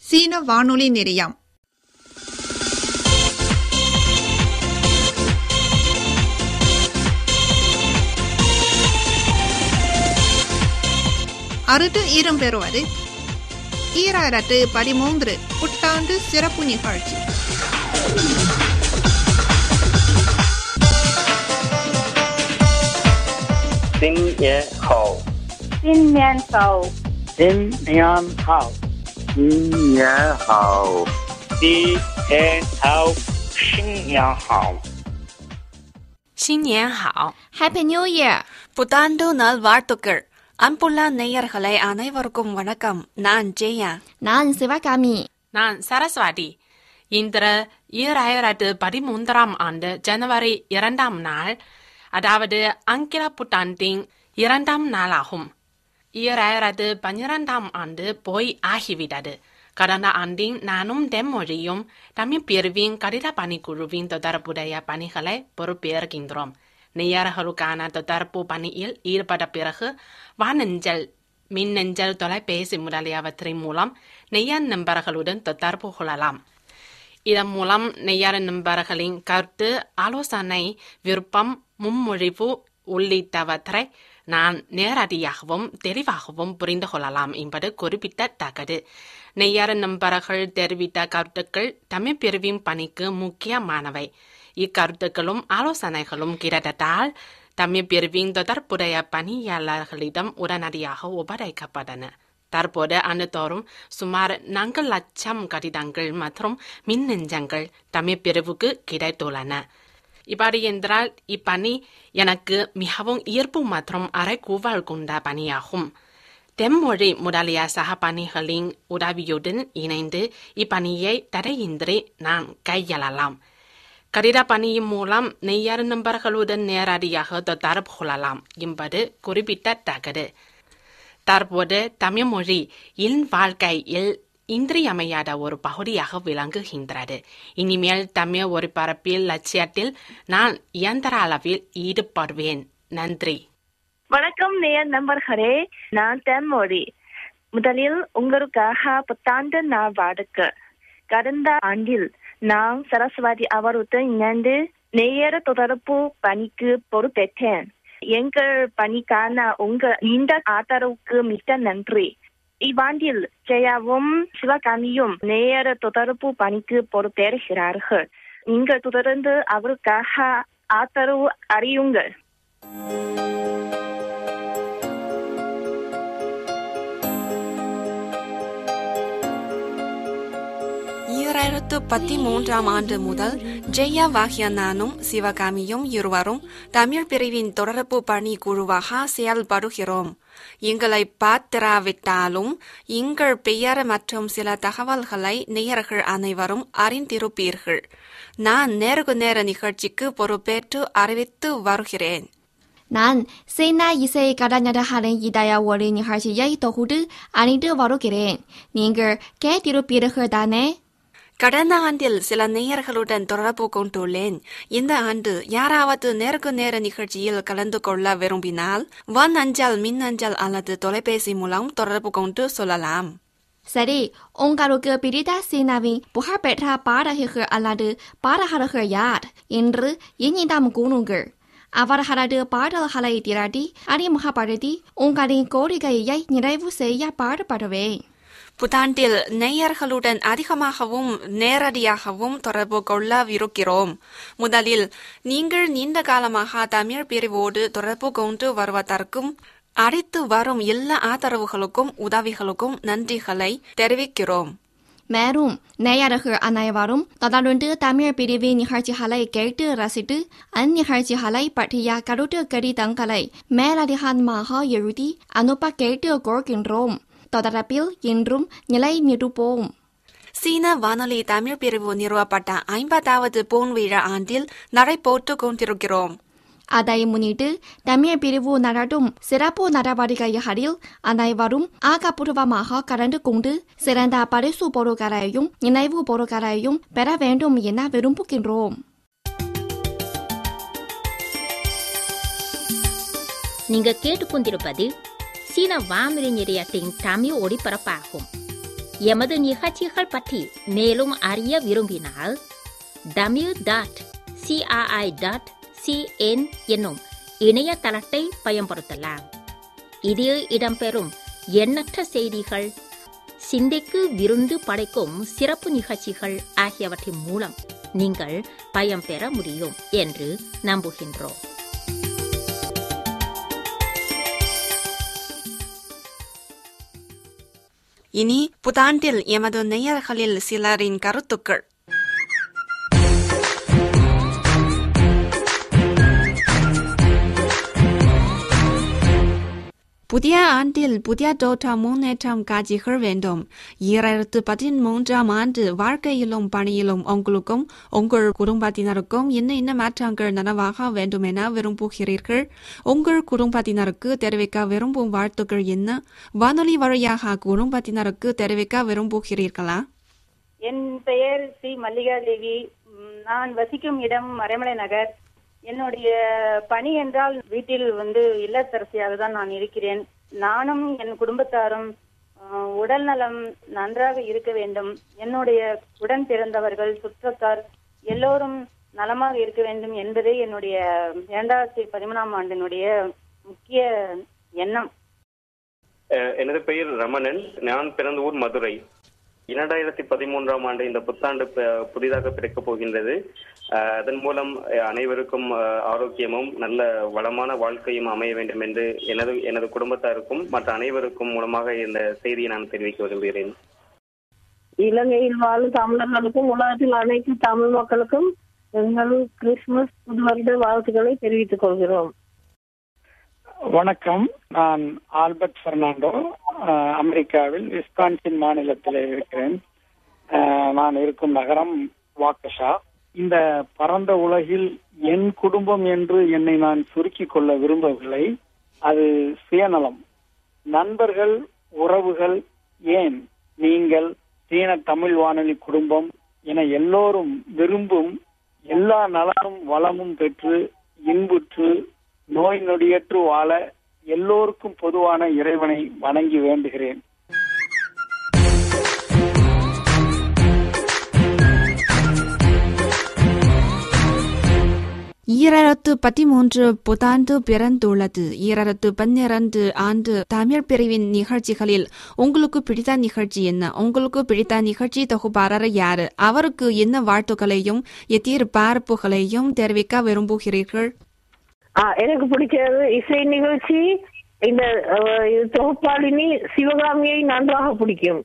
சீன வானொலி நிலையம் அறுது ஈரம் பெறுவது ஈராயிரத்து பதிமூன்று புத்தாண்டு சிறப்பு நிகழ்ச்சி 新年好， 新年好， 新年好， 新年好， 新年好，新年好， 新年好 Happy New Year! புத்தாண்டு நாள் வாழ்த்துக்கள் அன்புள்ள நேயர்களே அனைவருக்கும் வணக்கம் நான் ஜெயா நான் சிவகாமி நான் சரஸ்வதி இன்று ஈராயிரத்து பதிமூன்றாம் ஆண்டு ஜனவரி இரண்டாம் நாள் அதாவது ஆங்கில புத்தாண்டின் இரண்டாம் நாளாகும் ஈராயிரத்து பன்னிரண்டாம் ஆண்டு போய் ஆகிவிட்டது கடந்த ஆண்டின் நானும் தென்மொழியும் தமிழ் பிரிவின் கடித பணிக்குழுவின் தொடர்புடைய பணிகளை பொறுப்பேற்கின்றோம் நேயர்களுக்கான தொடர்பு பணியில் ஈடுபட்ட பிறகு வானஞ்சல் மின்னஞ்சல் தொலைபேசி முதலியவற்றின் மூலம் நெய்யர் நண்பர்களுடன் தொடர்பு கொள்ளலாம் இதன் மூலம் நெய்யார் நண்பர்களின் கருத்து ஆலோசனை விருப்பம் முன்மொழிவு உள்ளிட்டவற்றை நான் நேரடியாகவும் தெளிவாகவும் புரிந்து கொள்ளலாம் என்பது குறிப்பிடத்தக்கது நெய்யார் நண்பர்கள் தெரிவித்த கருத்துக்கள் தமிழ் பிரிவின் பணிக்கு முக்கியமானவை இக்கருத்துக்களும் ஆலோசனைகளும் கிடைத்ததால் தமிழ் பிரிவின் தொடர்புடைய பணியாளர்களிடம் உடனடியாக ஒப்படைக்கப்பட்டன தற்போது ஆண்டுதோறும் சுமார் நான்கு லட்சம் கடிதங்கள் மற்றும் மின்னஞ்சங்கள் தமிழ் பிரிவுக்கு கிடைத்துள்ளன இவ்வாறு என்றால் இப்பணி எனக்கு மிகவும் ஈர்ப்பு மற்றும் அரைக்கூவல் கொண்ட பணியாகும் தென்மொழி முதலிய சக பணிகளின் உதவியுடன் இணைந்து இப்பணியை தடையின்றி நான் கையாளலாம் கடித பணியின் மூலம் நெய்யார் நண்பர்களுடன் நேரடியாக தொடர்பு கொள்ளலாம் என்பது குறிப்பிடத்தக்கது தற்போது தமிழ் மொழி என் வாழ்க்கையில் இன்றியமையாத ஒரு பகுதியாக விளங்குகின்றது இனிமேல் தமிழ் ஒருபரப்பில் லட்சியத்தில் நான் இயந்திர அளவில் ஈடுபடுவேன் நன்றி வணக்கம் நேயர் நண்பர்களே நான் தென்மொழி முதலில் உங்களுக்காக புத்தாண்டு நாள் வாழ்க்க கடந்த ஆண்டில் நான் சரஸ்வதி அவருடன் இணைந்து நேயர் தொடர்பு பணிக்கு பொறுப்பேற்றேன் எங்கள் பணிக்கான உங்கள் நீண்ட ஆதரவுக்கு மிக்க நன்றி இவ்வாண்டில் ஜெயாவும் சிவகாமியும் நேயர் தொடர்பு பணிக்கு பொறுப்பேறுகிறார்கள் நீங்கள் தொடர்ந்து அவருக்காக ஆதரவு அறியுங்கள் ஈராயிரத்து பதிமூன்றாம் ஆண்டு முதல் ஜெயா வாகிய நானும் சிவகாமியும் இருவரும் தமிழ் பிரிவின் தொடர்பு பணி குழுவாக செயல்படுகிறோம் எங்களை பார்த்திராவிட்டாலும் எங்கள் பெயர் மற்றும் சில தகவல்களை நேயர்கள் அனைவரும் அறிந்திருப்பீர்கள் நான் நேருக்கு நேர நிகழ்ச்சிக்கு பொறுப்பேற்று அறிவித்து வருகிறேன் நான் சேனா இசை கலைஞர்களின் இதாய ஒளி நிகழ்ச்சியை தொகுத்து அணிந்து வருகிறேன் நீங்கள் கேட்டிருப்பீர்கள் தானே கடந்த ஆண்டில் சில நேயர்களுடன் தொடர்பு கொண்டுள்ளேன் இந்த ஆண்டு யாராவது நேருக்கு நேர நிகழ்ச்சியில் கலந்து கொள்ள விரும்பினால் வன் அஞ்சல் மின் அஞ்சல் அல்லது தொலைபேசி மூலம் தொடர்பு கொண்டு சொல்லலாம் சரி உங்களுக்கு பிடித்த சீனாவின் புகழ்பெற்ற பாடகர்கள் அல்லது பாடகர்கள் யார் என்று என்னிடம் கூறுங்கள் அவர்களது பாடல்களை திரட்டி அறிமுகப்படுத்தி உங்களின் கோரிக்கையை நிறைவு செய்ய பாடுபடுவேன் புத்தாண்டில் நேயர்களுடன் அதிகமாகவும் நேரடியாகவும் தொடர்பு கொள்ளவிருக்கிறோம் முதலில் நீங்கள் நீண்ட காலமாக தமிழ் பிரிவோடு தொடர்பு கொண்டு வருவதற்கும் அளித்து வரும் எல்லா ஆதரவுகளுக்கும் உதவிகளுக்கும் நன்றிகளை தெரிவிக்கிறோம் மேலும் நேயர்கள் அனைவரும் தொடர்ந்து தமிழ் பிரிவின் நிகழ்ச்சிகளை கேட்டு ரசித்து அந்நிகழ்ச்சிகளை பற்றிய கருத்து கடிதங்களை மேலதிகமாக எழுதி அனுப்ப கேட்டு கொள்கின்றோம் தொடர்பில் இன்றும் நிலை நிறுப்போம் சீன வானொலி தமிழ் பிரிவு நிறுவப்பட்ட ஐம்பதாவது பொன் விழா ஆண்டில் நடைபோட்டு கொண்டிருக்கிறோம் அதை முன்னிட்டு தமிழ் பிரிவு நடத்தும் சிறப்பு நடவடிக்கைகளில் அனைவரும் ஆக்கப்பூர்வமாக கலந்து கொண்டு சிறந்த பரிசு பொருட்களையும் நினைவு பொருட்களையும் பெற வேண்டும் என விரும்புகின்றோம் நீங்க கேட்டுக்கொண்டிருப்பது சீன வானொலி நிலையத்தின் தமிழ் ஒளிபரப்பாகும் எமது நிகழ்ச்சிகள் பற்றி மேலும் அறிய விரும்பினால் Tamil dot CRI dot CN என்னும் இணையதளத்தை பயன்படுத்தலாம் இதில் இடம்பெறும் எண்ணற்ற செய்திகள் சிந்தைக்கு விருந்து படைக்கும் சிறப்பு நிகழ்ச்சிகள் ஆகியவற்றின் மூலம் நீங்கள் பயன்பெற முடியும் என்று நம்புகின்றோம் இனி புத்தாண்டில் எமது நேயர்களில் சிலரின் கருத்துக்கள் புதிய ஆண்டில் புதிய தோற்றம் முன்னேற்றம் காட்சிகள் வேண்டும் ஈராயிரத்து பதிமூன்றாம் ஆண்டு வாழ்க்கையிலும் பணியிலும் உங்களுக்கும் உங்கள் குடும்பத்தினருக்கும் என்ன என்ன மாற்றங்கள் நனவாக வேண்டும் என விரும்புகிறீர்கள் உங்கள் குடும்பத்தினருக்கு தெரிவிக்க விரும்பும் வாழ்த்துக்கள் என்ன வானொலி வழியாக குடும்பத்தினருக்கு தெரிவிக்க விரும்புகிறீர்களா என் பெயர் ஸ்ரீ மல்லிகா தேவி ம், நான் வசிக்கும் இடம் மறைமலை நகர் என்னுடைய பணி என்றால் வீட்டில் வந்து இல்லத்தரசியாக தான் நான் இருக்கிறேன் நானும் என் குடும்பத்தாரும் அஹ், உடல் நலம் நன்றாக இருக்க வேண்டும் என்னுடைய உடன் பிறந்தவர்கள் சுற்றத்தார் எல்லோரும் நலமாக இருக்க வேண்டும் என்பதே என்னுடைய இரண்டாயிரத்தி பதிமூணாம் ஆண்டினுடைய முக்கிய எண்ணம் அஹ் எனது பெயர் ரமணன் நான் பிறந்த ஊர் மதுரை இரண்டாயிரத்தி பதிமூன்றாம் ஆண்டு இந்த புத்தாண்டு ப- புதிதாக பிறக்கப் போகின்றது அஹ் அதன் மூலம் அஹ் அனைவருக்கும் அஹ் ஆரோக்கியமும் நல்ல வளமான வாழ்க்கையும் அமைய வேண்டும் என்று எனது எனது குடும்பத்தாருக்கும் மற்ற அனைவருக்கும் மூலமாக இந்த செய்தியை நான் தெரிவிக்க விரும்புகிறேன் இலங்கையில் வாழும் தமிழர்களுக்கும் உலகத்தில் அனைத்து தமிழ் மக்களுக்கும் எங்கள் கிறிஸ்துமஸ் புது வருட வாழ்த்துக்களை தெரிவித்துக் கொள்கிறோம் வணக்கம் நான் ஆல்பர்ட் பெர்னாண்டோ அஹ், அமெரிக்காவில் விஸ்கான்சின் மாநிலத்தில் இருக்கிறேன் அஹ், நான் இருக்கும் நகரம் வாக்கஷா இந்த பரந்த உலகில் என் குடும்பம் என்று என்னை நான் சுருக்கிக் கொள்ள விரும்பவில்லை அது சுயநலம் நண்பர்கள் உறவுகள் ஏன் நீங்கள் சீன தமிழ் வானொலி குடும்பம் என எல்லோரும் விரும்பும் எல்லா நலமும் வளமும் பெற்று இன்புற்று நோய் நொடியற்று வாழ எல்லோருக்கும் பொதுவான இறைவனை வணங்கி வேண்டுகிறேன் ஈராயிரத்து பதிமூன்று புத்தாண்டு பிறந்துள்ளது ஈராயிரத்து பன்னிரண்டு ஆண்டு தமிழ் பிரிவின் நிகழ்ச்சிகளில் உங்களுக்கு பிடித்த நிகழ்ச்சி என்ன உங்களுக்கு பிடித்த நிகழ்ச்சி தொகுப்பாளர் யாரு அவருக்கு என்ன வாழ்த்துக்களையும் எதிர்பார்ப்புகளையும் தெரிவிக்க விரும்புகிறீர்கள் ஆ, எனக்கு பிடிச்சது இசை நிகழ்ச்சி இந்த அஹ், இது தொகுப்பாளினி சிவகாமியை நன்றாக பிடிக்கும்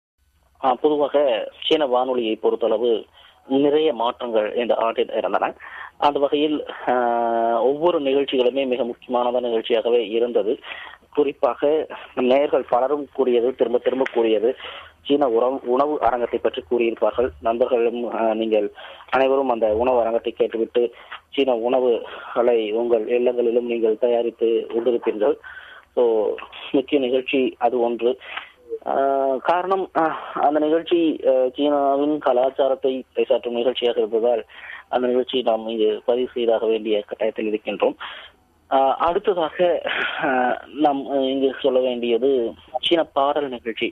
ஆ, பொதுவாக சீன வானொலியை பொறுத்தளவு நிறைய மாற்றங்கள் இந்த ஆண்டில் இருந்தன அந்த வகையில் ஆ, ஒவ்வொரு நிகழ்ச்சிகளுமே மிக முக்கியமானதான நிகழ்ச்சியாகவே இருந்தது குறிப்பாக நேயர்கள் பலரும் கூறியது திரும்ப திரும்ப கூறியது சீன உணவு உணவு அரங்கத்தை பற்றி கூறியிருப்பார்கள் நண்பர்களும் ஆ, நீங்கள் அனைவரும் அந்த உணவு அரங்கத்தை கேட்டுவிட்டு சீன உணவுகளை உங்கள் இல்லங்களிலும் நீங்கள் தயாரித்து உண்டிருப்பீர்கள் ஸோ முக்கிய நிகழ்ச்சி அது ஒன்று ஆஹ் காரணம் ஆஹ் அந்த நிகழ்ச்சி ஆஹ் சீனாவின் கலாச்சாரத்தை பறைசாற்றும் நிகழ்ச்சியாக இருப்பதால் அந்த நிகழ்ச்சியை நாம் இங்கு பதிவு செய்தாக வேண்டிய கட்டாயத்தில் இருக்கின்றோம் ஆஹ் அடுத்ததாக ஆஹ் நாம் இங்கு சொல்ல வேண்டியது சீன பாடல் நிகழ்ச்சி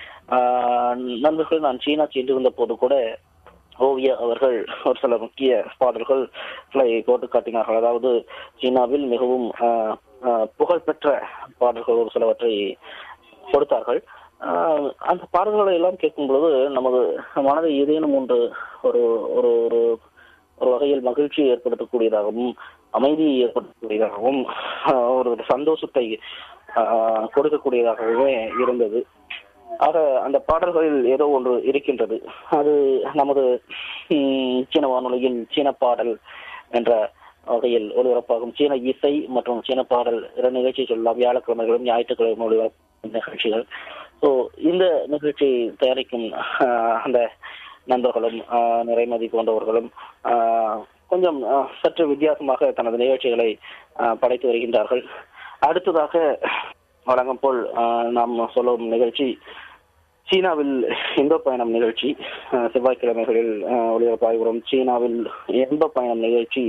ஆஹ் நண்பர்கள் நான் சீனா சென்றிருந்த போது கூட ஓவியா அவர்கள் ஒரு சில முக்கிய பாடல்களை போட்டு காட்டினார்கள் அதாவது சீனாவில் மிகவும் ஆஹ், ஆஹ், புகழ்பெற்ற பாடல்கள் ஒரு சிலவற்றை கொடுத்தார்கள் ஆஹ், அந்த பாடல்களை எல்லாம் கேட்கும் பொழுது நமது மனதை ஏதேனும் ஒன்று ஒரு ஒரு ஒரு ஒரு வகையில் மகிழ்ச்சியை ஏற்படுத்தக்கூடியதாகவும் அமைதியை ஏற்படுத்தக்கூடியதாகவும் ஆஹ், ஒரு சந்தோஷத்தை ஆஹ், கொடுக்கக்கூடியதாகவே இருந்தது ஆக அந்த பாடல்களில் ஏதோ ஒன்று இருக்கின்றது அது நமது ம், சீன வானொலியில் சீன பாடல் என்ற வகையில் ஒளிபரப்பாகும் சீன இசை மற்றும் சீன பாடல் இரண்டு நிகழ்ச்சி சொல்லலாம் வியாழக்கிழமைகளும் ஞாயிற்றுக்கிழமை ஒளிபரப்பும் நிகழ்ச்சிகள் ஸோ இந்த நிகழ்ச்சி தயாரிக்கும் ஆஹ், அந்த நண்பர்களும் ஆஹ், நிறைமதி போன்றவர்களும் ஆஹ், கொஞ்சம் ஆஹ், சற்று வித்தியாசமாக தனது நிகழ்ச்சிகளை ஆஹ், படைத்து வருகின்றார்கள் அடுத்ததாக வழங்கும் போல் ஆஹ், நாம் சொல்லும் நிகழ்ச்சி சீனாவில் இன்ப பயணம் நிகழ்ச்சி ஆஹ், செவ்வாய்க்கிழமைகளில் ஆஹ், ஒளிபரப்பாகி வரும் சீனாவில் இன்ப பயணம் நிகழ்ச்சி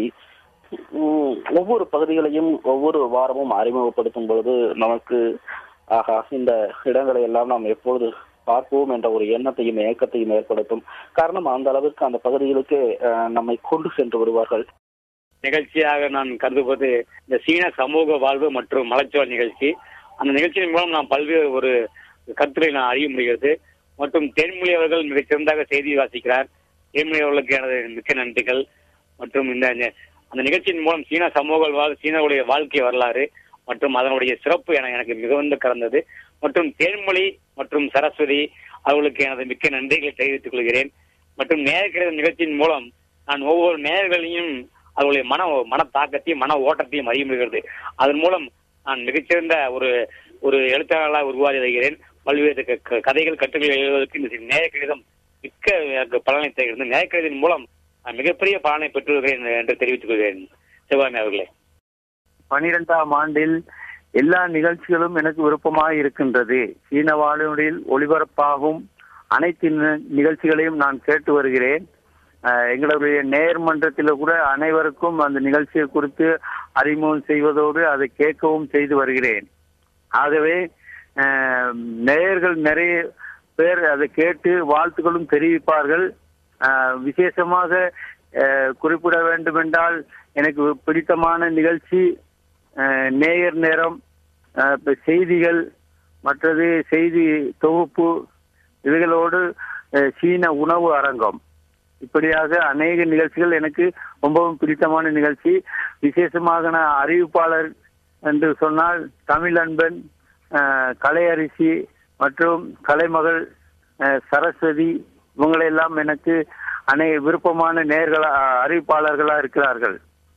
உம், ஒவ்வொரு பகுதிகளையும் ஒவ்வொரு வாரமும் அறிமுகப்படுத்தும் பொழுது நமக்கு ஆஹா இந்த இடங்களை எல்லாம் நாம் எப்பொழுது பார்ப்போம் என்ற ஒரு எண்ணத்தையும் ஏக்கத்தையும் ஏற்படுத்தும் காரணம் அந்த அளவுக்கு அந்த பகுதிகளுக்கு அஹ், நம்மை கொண்டு சென்று விடுவார்கள் நிகழ்ச்சியாக நான் கருதுவது இந்த சீன சமூக வாழ்வு மற்றும் மலச்சோர் நிகழ்ச்சி அந்த நிகழ்ச்சியின் மூலம் நான் பல்வேறு ஒரு கருத்துக்களை நான் அறிய முடிகிறது மற்றும் தேன்மொழி அவர்கள் மிகச் சிறந்தாக செய்தி வாசிக்கிறார் தேன்மொழி அவர்களுக்கு எனது மிக்க நன்றிகள் மற்றும் இந்த நி- அந்த நிகழ்ச்சியின் மூலம் சீன சமூக வாழ் சீனாவுடைய வாழ்க்கை வரலாறு மற்றும் அதனுடைய சிறப்பு என எனக்கு மிகுந்த கலந்தது மற்றும் தேன்மொழி மற்றும் சரஸ்வதி அவர்களுக்கு எனது மிக்க நன்றிகளை தெரிவித்துக் கொள்கிறேன் மற்றும் நேர்கிற நிகழ்ச்சியின் மூலம் நான் ஒவ்வொரு நேயர்களையும் அவர்களுடைய மன மன தாக்கத்தையும் மன ஓட்டத்தையும் அறிய முடிகிறது அதன் மூலம் நான் மிகச்சிறந்த ஒரு ஒரு எழுத்தாளராக உருவாகி வருகிறேன் பல்வேறு க- க- கதைகள் கட்டுரைகள் எழுதுவதற்கு இந்த நேயக்கடிதம் மிக்க எனக்கு பலனை தருகிறது நேயக்கடிதத்தின் மூலம் நான் மிகப்பெரிய பலனை பெற்றுள்ளேன் என்று தெரிவித்துக் கொள்கிறேன் சிவகாமி அவர்களே பனிரெண்டாம் ஆண்டில் எல்லா நிகழ்ச்சிகளும் எனக்கு விருப்பமாக இருக்கின்றது சீன வானொலியில் ஒளிபரப்பாகும் அனைத்து நி- நிகழ்ச்சிகளையும் நான் கேட்டு வருகிறேன் அஹ், எங்களுடைய நேர்மன்றத்தில் கூட அனைவருக்கும் அந்த நிகழ்ச்சியை குறித்து அறிமுகம் செய்வதோடு அதை கேட்கவும் செய்து வருகிறேன் ஆகவே அஹ், நேயர்கள் நிறைய பேர் அதை கேட்டு வாழ்த்துக்களும் தெரிவிப்பார்கள் அஹ், விசேஷமாக அஹ், குறிப்பிட வேண்டுமென்றால் எனக்கு பிடித்தமான நிகழ்ச்சி அஹ், நேயர் நேரம் அஹ், இப்ப செய்திகள் மற்றது செய்தி தொகுப்பு இவைகளோடு அஹ், சீன உணவு அரங்கம் இப்படியாக அநேக நிகழ்ச்சிகள் எனக்கு ரொம்பவும் பிடித்தமான நிகழ்ச்சி விசேஷமாக நான் அறிவிப்பாளர் என்று சொன்னால் தமிழ் அன்பன் அஹ், கலையரிசி மற்றும் கலைமகள் அஹ், சரஸ்வதி இவங்களெல்லாம் எனக்கு அநே விருப்பமான நேர்களா அறிவிப்பாளர்களா இருக்கிறார்கள்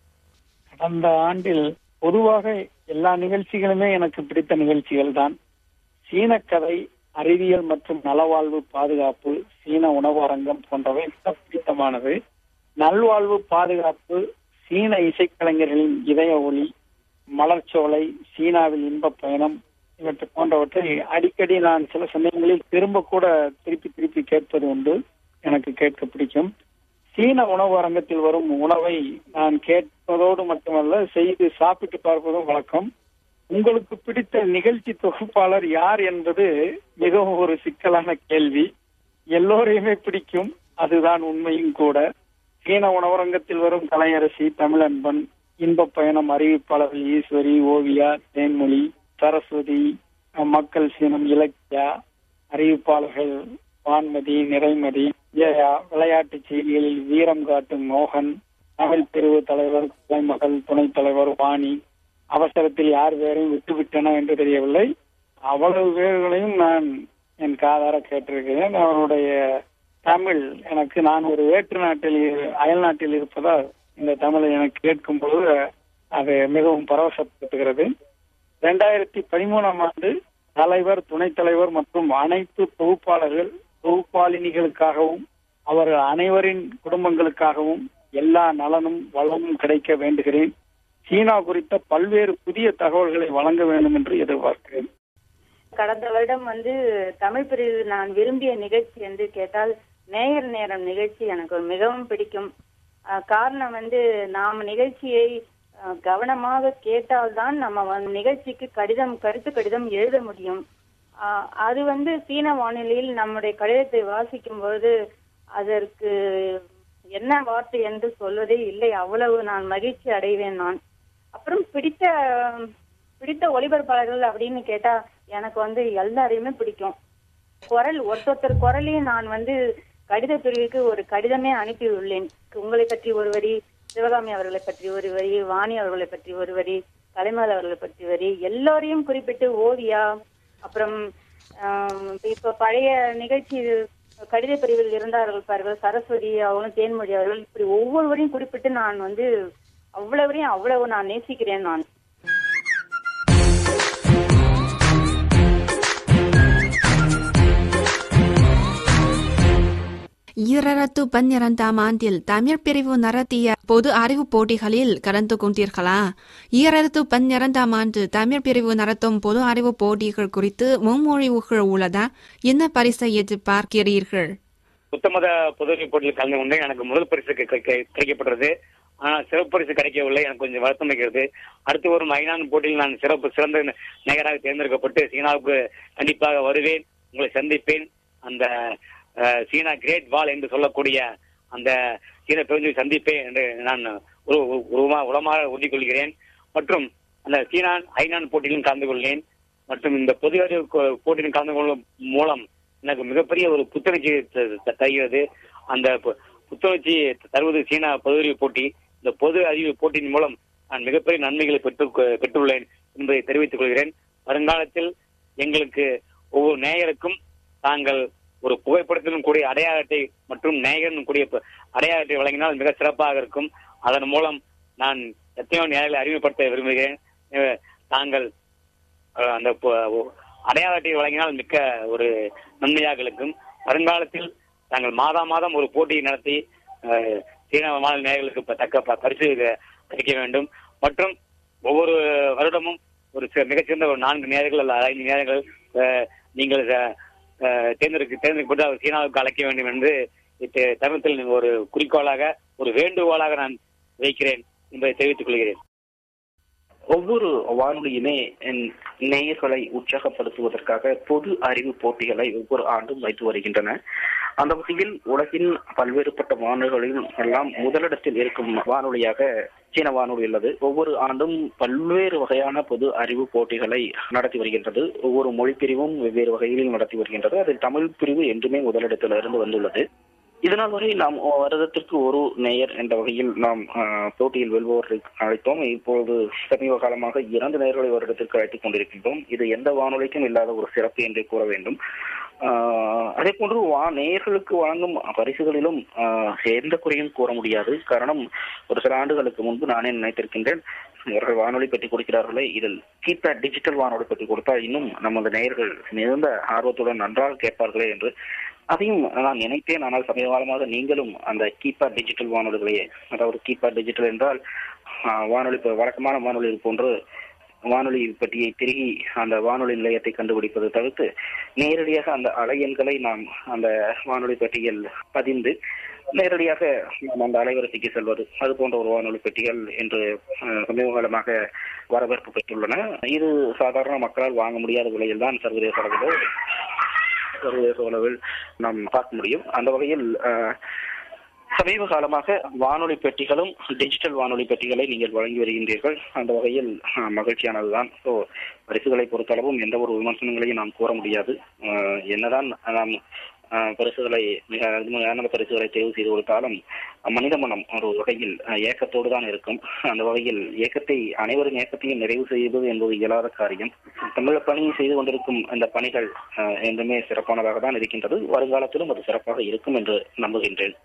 கடந்த ஆண்டில் பொதுவாக எல்லா நிகழ்ச்சிகளுமே எனக்கு பிடித்த நிகழ்ச்சிகள் தான் சீன கதை அறிவியல் மற்றும் நலவாழ்வு பாதுகாப்பு சீன உணவு அரங்கம் போன்றவை மிக பிடித்தமானது நல்வாழ்வு பாதுகாப்பு சீன இசைக்கலைஞர்களின் இதய ஒளி மலர்ச்சோலை சீனாவில் இன்பப் பயணம் இவற்றை போன்றவற்றை அடிக்கடி நான் சில சமயங்களில் திரும்ப கூட திருப்பி திருப்பி கேட்பது உண்டு எனக்கு கேட்க பிடிக்கும் சீன உணவு அரங்கத்தில் வரும் உணவை நான் கேட்பதோடு மட்டுமல்ல செய்து சாப்பிட்டு பார்ப்பதும் வழக்கம் உங்களுக்கு பிடித்த நிகழ்ச்சி தொகுப்பாளர் யார் என்பது மிகவும் ஒரு சிக்கலான கேள்வி எல்லோரையுமே பிடிக்கும் அதுதான் உண்மையும் கூட சீன உணவரங்கத்தில் வரும் கலையரசி தமிழன்பன் இன்பப் பயணம் அறிவிப்பாளர்கள் ஈஸ்வரி ஓவியா தேன்மொழி சரஸ்வதி மக்கள் சீனம் இலக்கியா அறிவிப்பாளர்கள் வான்மதி நிறைமதி ஜெயா விளையாட்டு செய்திகளில் வீரம் காட்டும் மோகன் தமிழ் பிரிவு தலைவர் கலைமகள் துணைத் தலைவர் வாணி அவசரத்தில் யார் பேரையும் விட்டுவிட்டன என்று தெரியவில்லை அவ்வளவு பேர்களையும் நான் என் காதார கேட்டிருக்கிறேன் அவருடைய தமிழ் எனக்கு நான் ஒரு வேற்று நாட்டில் இரு- அயல் நாட்டில் இருப்பதால் இந்த தமிழை எனக்கு கேட்கும் பொழுது அது மிகவும் பரவசப்படுத்துகிறது இரண்டாயிரத்தி பதிமூணாம் ஆண்டு தலைவர் துணைத் தலைவர் மற்றும் அனைத்து தொகுப்பாளர்கள் தொகுப்பாளினிகளுக்காகவும் அவர்கள் அனைவரின் குடும்பங்களுக்காகவும் எல்லா நலனும் வளமும் கிடைக்க வேண்டுகிறேன் சீனா குறித்த பல்வேறு புதிய தகவல்களை வழங்க வேண்டும் என்று எதிர்பார்க்கிறேன் கடந்த வருடம் வந்து தமிழ் பிரிவு நான் விரும்பிய நிகழ்ச்சி என்று கேட்டால் நேயர் நேரம் நிகழ்ச்சி எனக்கு மிகவும் பிடிக்கும் அஹ், காரணம் வந்து நாம் நிகழ்ச்சியை அஹ், கவனமாக கேட்டால்தான் நம்ம வந்து நிகழ்ச்சிக்கு கடிதம் கருத்து கடிதம் எழுத முடியும் அஹ், அது வந்து சீன வானொலியில் நம்முடைய கடிதத்தை வாசிக்கும் பொழுது அதற்கு என்ன வார்த்தை என்று சொல்வதே இல்லை அவ்வளவு நான் மகிழ்ச்சி அடைவேன் நான் அப்புறம் பிடித்த பிடித்த ஒளிபரப்பாளர்கள் அப்படின்னு கேட்டா எனக்கு வந்து எல்லாரையுமே பிடிக்கும் குரல் ஒருத்தொருத்தர் குரலையும் நான் வந்து கடித பிரிவுக்கு ஒரு கடிதமே அனுப்பி உள்ளேன் உங்களை பற்றி ஒரு வரி சிவகாமி அவர்களை பற்றி ஒரு வரி வாணி அவர்களை பற்றி ஒரு வரி கலைமகள் அவர்களை பற்றி வரி எல்லோரையும் குறிப்பிட்டு ஓவியா அப்புறம் ஆம், இப்ப பழைய நிகழ்ச்சி கடித பிரிவில் இருந்தார்கள் பாருங்கள் சரஸ்வதி அவங்களும் தேன்மொழி அவர்கள் இப்படி ஒவ்வொருவரையும் குறிப்பிட்டு நான் வந்து அவ்வளவரையும் அவ்வளவு நான் நேசிக்கிறேன் நான் ஈரத்து பன்னிரண்டாம் ஆண்டில் தமிழ் பிரிவு நடத்திய பொது அறிவு போட்டிகளில் கலந்து கொண்டீர்களா ஈரத்து பன்னிரண்டாம் ஆண்டு தமிழ் பிரிவு நடத்தும் பொது அறிவு போட்டிகள் குறித்து முன்மொழிவுகள் உள்ளதா என்ன பரிசை எதிர்பார்க்கிறீர்கள் புத்தமத பொதுநெறி போட்டியில் கலந்து கொண்டு எனக்கு முதல் பரிசு கிடை- கிடை- கிடைக்கப்பட்டது ஆனால் சிறப்பு பரிசு கிடைக்கவில்லை எனக்கு கொஞ்சம் வருத்தம் இருக்கிறது அடுத்து வரும் ஐநான் போட்டியில் நான் சிறப்பு சிறந்த நகராக தேர்ந்தெடுக்கப்பட்டு சீனாவுக்கு கண்டிப்பாக வருவேன் உங்களை சந்திப்பேன் அந்த அஹ், சீனா கிரேட் வால் என்று சொல்லக்கூடிய அந்த சீன பெருஞ்சொலி சந்திப்பேன் என்று நான் ஒரு ஒரு- உருவமா உளமாக உறுதி கொள்கிறேன் மற்றும் அந்த சீனான் ஐநான் போட்டியிலும் கலந்து கொள்கிறேன் மற்றும் இந்த பொது அறிவு கோ- போட்டியில் கலந்து கொள்ளும் மூலம் எனக்கு மிகப்பெரிய ஒரு புத்துணர்ச்சி த- த- தருகிறது அந்த பு- புத்துணர்ச்சி தருவது சீனா பொது அறிவு போட்டி இந்த பொது அறிவு போட்டியின் மூலம் நான் மிகப்பெரிய நன்மைகளை பெற்று பெற்றுள்ளேன் என்பதை தெரிவித்துக் கொள்கிறேன் வருங்காலத்தில் எங்களுக்கு ஒவ்வொரு நேயருக்கும் தாங்கள் ஒரு புகைப்படத்திலும் கூடிய அடையாள அட்டை மற்றும் நேயரும் கூடிய ப- அடையாள அட்டை வழங்கினால் மிக சிறப்பாக இருக்கும் அதன் மூலம் நான் எத்தனையோ நேயர்களை அறிமுகப்படுத்த விரும்புகிறேன் அஹ் தாங்கள் அஹ், அந்த ப- ஒ- அடையாள அட்டையை வழங்கினால் மிக்க ஒரு நன்மையாக இருக்கும் வருங்காலத்தில் தாங்கள் மாதா மாதம் ஒரு போட்டியை நடத்தி அஹ், சீன மாநில நேயர்களுக்கு ப- தக்க ப- பரிசு அளிக்க வேண்டும் மற்றும் ஒவ்வொரு வருடமும் ஒரு சி- மிகச்சிறந்த ஒரு நான்கு நேரங்கள் அல்ல ஐந்து நேரங்கள் அஹ், நீங்கள் அஹ், அஹ், தேர்ந்தெடுக்க தேர்ந்தெடுக்கப்பட்டு அவர் சீனாவுக்கு அழைக்க வேண்டும் என்று இத்த தருணத்தில் ஒரு குறிக்கோளாக ஒரு வேண்டுகோளாக நான் வைக்கிறேன் என்பதை தெரிவித்துக் கொள்கிறேன் ஒவ்வொரு வானொலியுமே என் நேயர்களை உற்சாகப்படுத்துவதற்காக பொது அறிவு போட்டிகளை ஒவ்வொரு ஆண்டும் வைத்து வருகின்றன அந்த வகையில் உலகின் பல்வேறுபட்ட வானொலிகளில் எல்லாம் முதலிடத்தில் இருக்கும் வானொலியாக சீன வானொலி உள்ளது ஒவ்வொரு ஆண்டும் பல்வேறு வகையான பொது அறிவு போட்டிகளை நடத்தி வருகின்றது ஒவ்வொரு மொழி பிரிவும் வெவ்வேறு வகையில் நடத்தி வருகின்றது அதில் தமிழ் பிரிவு என்றுமே முதலிடத்தில் இருந்து வந்துள்ளது இதனால் வரை நாம் வருடத்திற்கு ஒரு நேயர் என்ற வகையில் நாம் ஆஹ், போட்டியில் வெல்வோரை அழைத்தோம் இப்பொழுது சமீப காலமாக இரண்டு நேயர்களை வருடத்திற்கு அழைத்துக் கொண்டிருக்கின்றோம் இது எந்த வானொலிக்கும் இல்லாத ஒரு சிறப்பு என்றே கூற வேண்டும் ஆஹ், அதே போன்று வா நேயர்களுக்கு வழங்கும் பரிசுகளிலும் ஆஹ், எந்த குறையும் கூற முடியாது காரணம் ஒரு சில ஆண்டுகளுக்கு முன்பு நானே நினைத்திருக்கின்றேன் இவர்கள் வானொலி பெட்டி கொடுக்கிறார்களே இதில் கீபேட் டிஜிட்டல் வானொலி பெட்டி கொடுத்தால் இன்னும் நமது நேயர்கள் மிகுந்த ஆர்வத்துடன் நன்றாக கேட்பார்களே என்று அதையும் நான் நினைத்தேன் ஆனால் சமீப காலமாக நீங்களும் அந்த கீபேட் டிஜிட்டல் வானொலிகளையே அதாவது கீபேட் டிஜிட்டல் என்றால் ஆஹ், வானொலி இப்ப வழக்கமான வானொலி போன்று வானொலி பெட்டியை திருகி அந்த வானொலி நிலையத்தை கண்டுபிடிப்பது தவிர்த்து நேரடியாக அந்த அலையெண்களை நாம் அந்த வானொலி பெட்டியில் பதிந்து நேரடியாக நாம் அந்த அலைவரிசைக்கு செல்வது அது போன்ற ஒரு வானொலி பெட்டிகள் என்று அஹ், சமீப காலமாக வரவேற்பு பெற்றுள்ளன இது சாதாரண மக்களால் வாங்க முடியாத விலையில் தான் சர்வதேச அளவில் சர்வதேச அளவில் நாம் பார்க்க முடியும் அந்த வகையில் அஹ், சமீப காலமாக வானொலி பெட்டிகளும் டிஜிட்டல் வானொலி பெட்டிகளை நீங்கள் வழங்கி வருகின்றீர்கள் அந்த வகையில் அஹ், மகிழ்ச்சியானதுதான் ஸோ பரிசுகளை பொறுத்தளவும் எந்த ஒரு விமர்சனங்களையும் நாம் கூற முடியாது அஹ், என்னதான் நாம் அஹ், பரிசுகளை மிக அருமையான பரிசுகளை தேர்வு செய்து கொடுத்தாலும் மனித மனம் ஒரு வகையில் அஹ், ஏக்கத்தோடு தான் இருக்கும் அந்த வகையில் ஏக்கத்தை அனைவரும் ஏக்கத்தையும் நிறைவு செய்வது என்பது இயலாத காரியம் தமிழ் பணி செய்து கொண்டிருக்கும் இந்த பணிகள் அஹ், என்றுமே சிறப்பானதாக தான் இருக்கின்றது வருங்காலத்திலும் அது சிறப்பாக இருக்கும் என்று நம்புகின்றேன்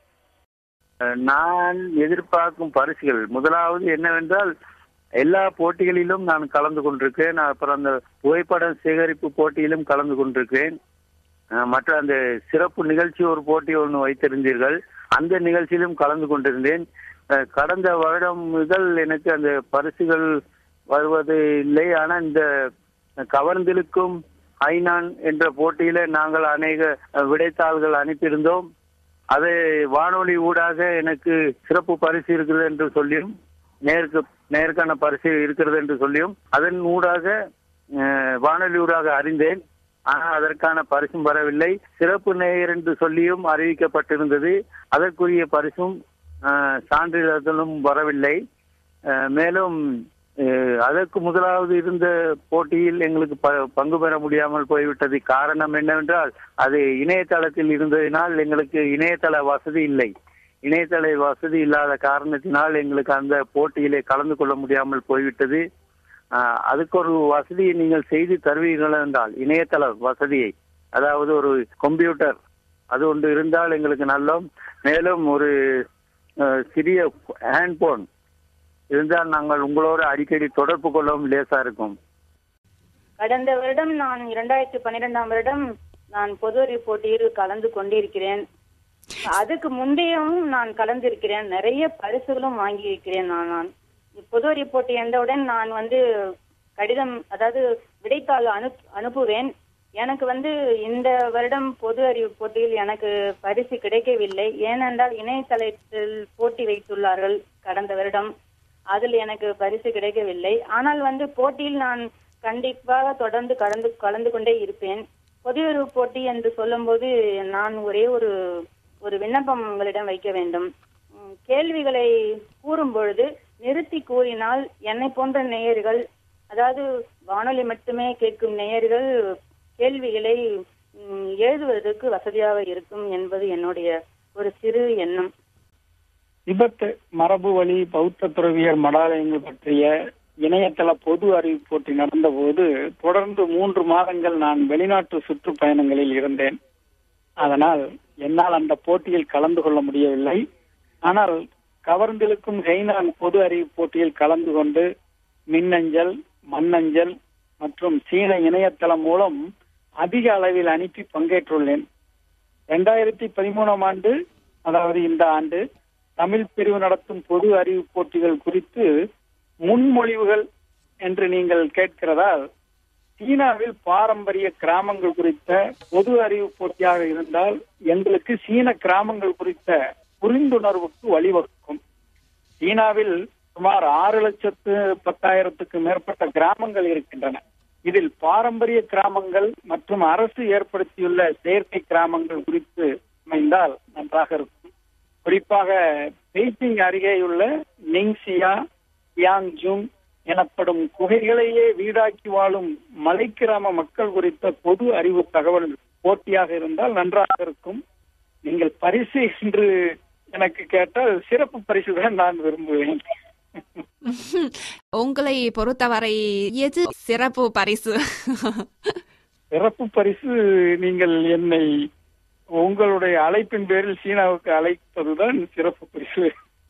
நான் எதிர்பார்க்கும் பரிசுகள் முதலாவது என்னவென்றால் எல்லா போட்டிகளிலும் நான் கலந்து கொண்டிருக்கிறேன் அப்புறம் அந்த புகைப்படம் சேகரிப்பு போட்டியிலும் கலந்து கொண்டிருக்கிறேன் அஹ், மற்ற அந்த சிறப்பு நிகழ்ச்சி ஒரு போட்டி ஒன்று வைத்திருந்தீர்கள் அந்த நிகழ்ச்சியிலும் கலந்து கொண்டிருந்தேன் அஹ், கடந்த வருடம் முதல் எனக்கு அந்த பரிசுகள் வருவது இல்லை ஆனால் இந்த கவர்ந்திழுக்கும் ஐநான் என்ற போட்டியில நாங்கள் அநேக அஹ், விடைத்தாள்கள் அனுப்பியிருந்தோம் அது வானொலி ஊடாக எனக்கு சிறப்பு பரிசு இருக்கிறது என்று சொல்லியும் நேருக்கு நேருக்கான பரிசு இருக்கிறது என்று சொல்லியும் அதன் ஊடாக அஹ், வானொலி ஊடாக அறிந்தேன் ஆனால் அதற்கான பரிசும் வரவில்லை சிறப்பு நேயர் என்று சொல்லியும் அறிவிக்கப்பட்டிருந்தது அதற்குரிய பரிசும் அஹ், சான்றிதழும் வரவில்லை அஹ், மேலும் அஹ், அதற்கு முதலாவது இருந்த போட்டியில் எங்களுக்கு ப- பங்கு பெற முடியாமல் போய்விட்டது காரணம் என்னவென்றால் அது இணையதளத்தில் இருந்ததினால் எங்களுக்கு இணையதள வசதி இல்லை இணையதள வசதி இல்லாத காரணத்தினால் எங்களுக்கு அந்த போட்டியிலே கலந்து கொள்ள முடியாமல் போய்விட்டது ஆஹ், அதுக்கு ஒரு வசதியை நீங்கள் செய்து தருவீர்கள் என்றால் இணையதள வசதியை அதாவது ஒரு கம்ப்யூட்டர் அது ஒன்று இருந்தால் எங்களுக்கு நல்லோம் மேலும் ஒரு ஆஹ், சிறிய ஹேண்ட்போன் இருந்தால் நாங்கள் உங்களோடு அடிக்கடி தொடர்பு கொள்ளவும் லேசா இருக்கும் கடந்த வருடம் நான் இரண்டாயிரத்தி பன்னிரெண்டாம் வருடம் நான் பொது அறிவு போட்டியில் கலந்து கொண்டிருக்கிறேன் அதுக்கு முந்தையும் நான் கலந்திருக்கிறேன் நிறைய பரிசுகளும் வாங்கி இருக்கிறேன் நான் நான் பொது அறிவு போட்டி என்றவுடன் நான் வந்து கடிதம் அதாவது விடைத்தாள் அனுப் அனுப்புவேன் எனக்கு வந்து இந்த வருடம் பொது அறிவு போட்டியில் எனக்கு பரிசு கிடைக்கவில்லை ஏனென்றால் இணையதளத்தில் போட்டி வைத்துள்ளார்கள் கடந்த வருடம் அதில் எனக்கு பரிசு கிடைக்கவில்லை ஆனால் வந்து போட்டியில் நான் கண்டிப்பாக தொடர்ந்து கலந்து கலந்து கொண்டே இருப்பேன் பொதுவிருவு போட்டி என்று சொல்லும்போது நான் ஒரே ஒரு ஒரு விண்ணப்பம் உங்களிடம் வைக்க வேண்டும் ம், கேள்விகளை கூறும் பொழுது நிறுத்தி கூறினால் என்னை போன்ற நேயர்கள் அதாவது வானொலி மட்டுமே கேட்கும் நேயர்கள் கேள்விகளை ம், எழுதுவதற்கு வசதியாக இருக்கும் என்பது என்னுடைய ஒரு சிறு எண்ணம் திபெத் மரபு வழி பௌத்த துறவியர் மடாலயங்கள் பற்றிய இணையதள பொது அறிவு போட்டி நடந்தபோது தொடர்ந்து மூன்று மாதங்கள் நான் வெளிநாட்டு சுற்றுப்பயணங்களில் இருந்தேன் அதனால் என்னால் அந்த போட்டியில் கலந்து கொள்ள முடியவில்லை ஆனால் கவர்ந்திழுக்கும் ஹெய்னான் பொது அறிவு போட்டியில் கலந்து கொண்டு மின்னஞ்சல் மண்ணஞ்சல் மற்றும் சீன இணையதளம் மூலம் அதிக அளவில் அனுப்பி பங்கேற்றுள்ளேன் இரண்டாயிரத்தி பதிமூணாம் ஆண்டு அதாவது இந்த ஆண்டு தமிழ் பிரிவு நடத்தும் பொது அறிவு போட்டிகள் குறித்து முன்மொழிவுகள் என்று நீங்கள் கேட்கிறதால் சீனாவில் பாரம்பரிய கிராமங்கள் குறித்த பொது அறிவு போட்டியாக இருந்தால் எங்களுக்கு சீன கிராமங்கள் குறித்த புரிந்துணர்வுக்கு வழிவகுக்கும் சீனாவில் சுமார் ஆறு லட்சத்து பத்தாயிரத்துக்கு மேற்பட்ட கிராமங்கள் இருக்கின்றன இதில் பாரம்பரிய கிராமங்கள் மற்றும் அரசு ஏற்படுத்தியுள்ள செயற்கை கிராமங்கள் குறித்து அமைந்தால் நன்றாக இருக்கும் குறிப்பாக பெய்ஜிங் அருகேயுள்ள நிங்சியா யாங்ஜுங் எனப்படும் குகைகளையே வீடாக்கி வாழும் மலை கிராம மக்கள் குறித்த பொது அறிவு தகவல் போட்டியாக இருந்தால் நன்றாக இருக்கும் நீங்கள் பரிசு என்று எனக்கு கேட்டால் சிறப்பு பரிசு தான் நான் விரும்புவேன் உங்களை பொறுத்தவரை எது சிறப்பு பரிசு சிறப்பு பரிசு நீங்கள் என்னை உங்களுடைய அழைப்பின் பேரில் சீனாவுக்கு அழைப்பதுதான் சிறப்பு பரிசு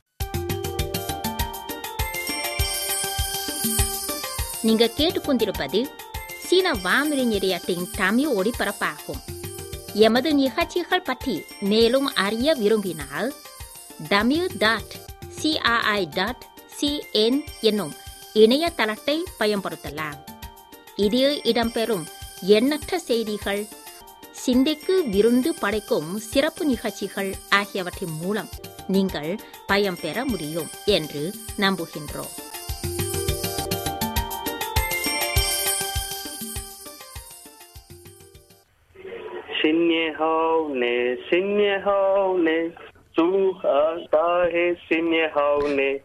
நீங்க கேட்டுக்கொண்டிருப்பது சீன வானொலி நிலையத்தின் தமிழ் ஒளிபரப்பாகும் எமது நிகழ்ச்சிகள் பற்றி மேலும் அறிய விரும்பினால் Tamil dot CRI dot CN என்னும் இணையதளத்தை பயன்படுத்தலாம் இதில் இடம்பெறும் எண்ணற்ற செய்திகள் சிந்தைக்கு விருந்து படைக்கும் சிறப்பு நிகழ்ச்சிகள் ஆகியவற்றின் மூலம் நீங்கள் பயன்பெற முடியும் என்று நம்புகின்றோம் 新年好呢，新年好呢，祝贺大家新年好呢。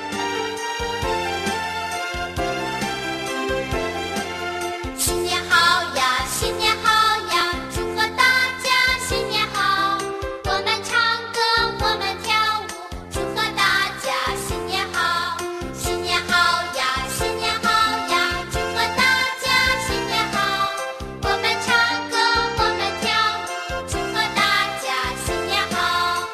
新年好呀，新年好呀，祝贺大家新年好！我们唱歌，我们跳舞，祝贺大家新年好！新年好呀，新年好呀，祝贺大家新年好！我们唱歌，我们跳舞，祝贺大家新年好！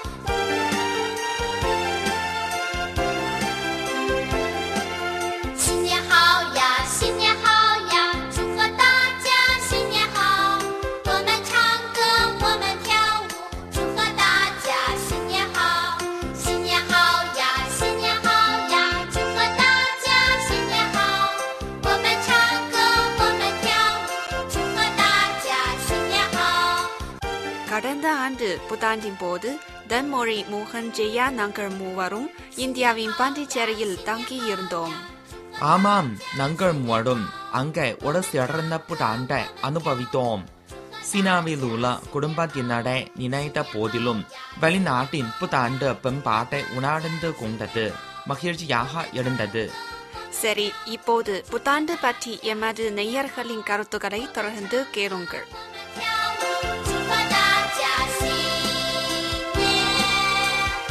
新年好呀，新年好呀，祝贺大家新年好！我们唱歌，我们跳舞，祝贺大家新年好！新年好呀，新年好呀，祝贺大家新年好！我们唱歌，我们跳舞，祝贺大家新年好！ கடந்த ஆண்டு புத்தாண்டின் போது தன்மொழி மோகன் ஜெயா நாங்கள் மூவரும் இந்தியாவின் பாண்டிச்சேரியில் தங்கியிருந்தோம் ஆமாம் நாங்கள் மூவரும் அங்கே ஒரு சிறந்த புத்தாண்டை அனுபவித்தோம் சீனாவில் உள்ள குடும்பத்தினரை நினைத்த போதிலும் வெளிநாட்டின் புத்தாண்டு பண்பாட்டை உணர்ந்து கொண்டது மகிழ்ச்சியாக இருந்தது சரி இப்போது புத்தாண்டு பற்றி எமது நெய்யர்களின் கருத்துக்களை தொடர்ந்து கேளுங்கள் 祝贺大家新年好！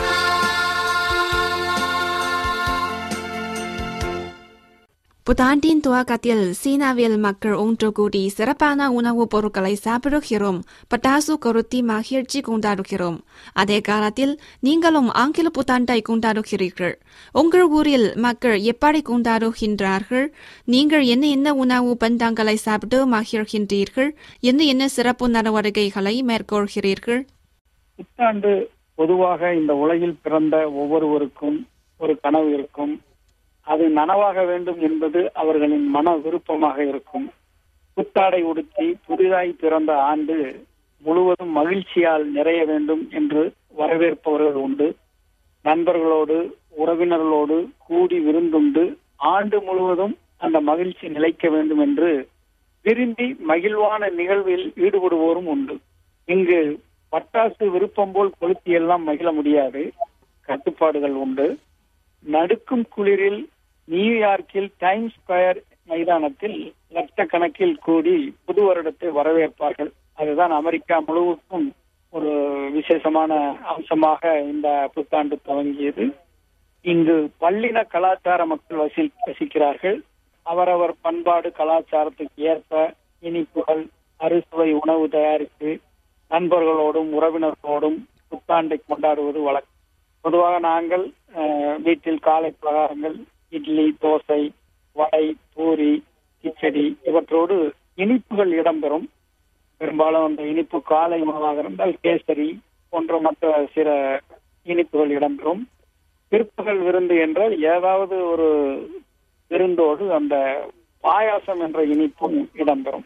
புத்தாண்டின் துவக்கத்தில் சீனாவில் மக்கள் ஒன்று கூடி சிறப்பான உணவுப் பொருட்களை சாப்பிடுகிறோம் பட்டாசு கொளுத்தி மகிழ்ச்சி கொண்டாடுகிறோம் அதே காலத்தில் நீங்களும் ஆங்கில புத்தாண்டை கொண்டாடுகிறீர்கள் உங்கள் ஊரில் மக்கள் எப்படி கொண்டாடுகின்றார்கள் நீங்கள் என்ன என்ன உணவு பண்டங்களை சாப்பிட்டு மகிழ்கின்றீர்கள் என்ன என்ன சிறப்பு நடவடிக்கைகளை மேற்கொள்கிறீர்கள் புத்தாண்டு பொதுவாக இந்த உலகில் பிறந்த ஒவ்வொருவருக்கும் ஒரு கனவு இருக்கும் அது நனவாக வேண்டும் என்பது அவர்களின் மன விருப்பமாக இருக்கும் புத்தாடை உடுத்தி புதிதாய் பிறந்த ஆண்டு முழுவதும் மகிழ்ச்சியால் நிறைய வேண்டும் என்று வரவேற்பவர்கள் உண்டு நண்பர்களோடு உறவினர்களோடு கூடி விருந்துண்டு ஆண்டு முழுவதும் அந்த மகிழ்ச்சி நிலைக்க வேண்டும் என்று விரும்பி மகிழ்வான நிகழ்வில் ஈடுபடுவோரும் உண்டு இங்கு பட்டாசு விருப்பம் போல் கொளுத்தி எல்லாம் மகிழ முடியாது கட்டுப்பாடுகள் உண்டு நடுக்கும் குளிரில் நியூயார்க்கில் டைம் ஸ்கொயர் மைதானத்தில் லட்சக்கணக்கில் கூடி புது வருடத்தை வரவேற்பார்கள் அதுதான் அமெரிக்கா முழுவதும் ஒரு விசேஷமான அம்சமாக இந்த புத்தாண்டு துவங்கியது இங்கு பல்லின கலாச்சார மக்கள் வசி வசிக்கிறார்கள் அவரவர் பண்பாடு கலாச்சாரத்துக்கு ஏற்ப இனிப்புகள் அறுசுவை உணவு தயாரித்து நண்பர்களோடும் உறவினர்களோடும் புத்தாண்டை கொண்டாடுவது வழக்கம் பொதுவாக நாங்கள் அஹ், வீட்டில் காலை பலகாரங்கள் இட்லி தோசை வடை பூரி கிச்சடி இவற்றோடு இனிப்புகள் இடம்பெறும் பெரும்பாலும் அந்த இனிப்பு காலை உணவாக இருந்தால் கேசரி போன்ற மற்ற சில இனிப்புகள் இடம்பெறும் பிற்பகல் விருந்து என்றால் ஏதாவது ஒரு விருந்தோடு அந்த பாயாசம் என்ற இனிப்பும் இடம்பெறும்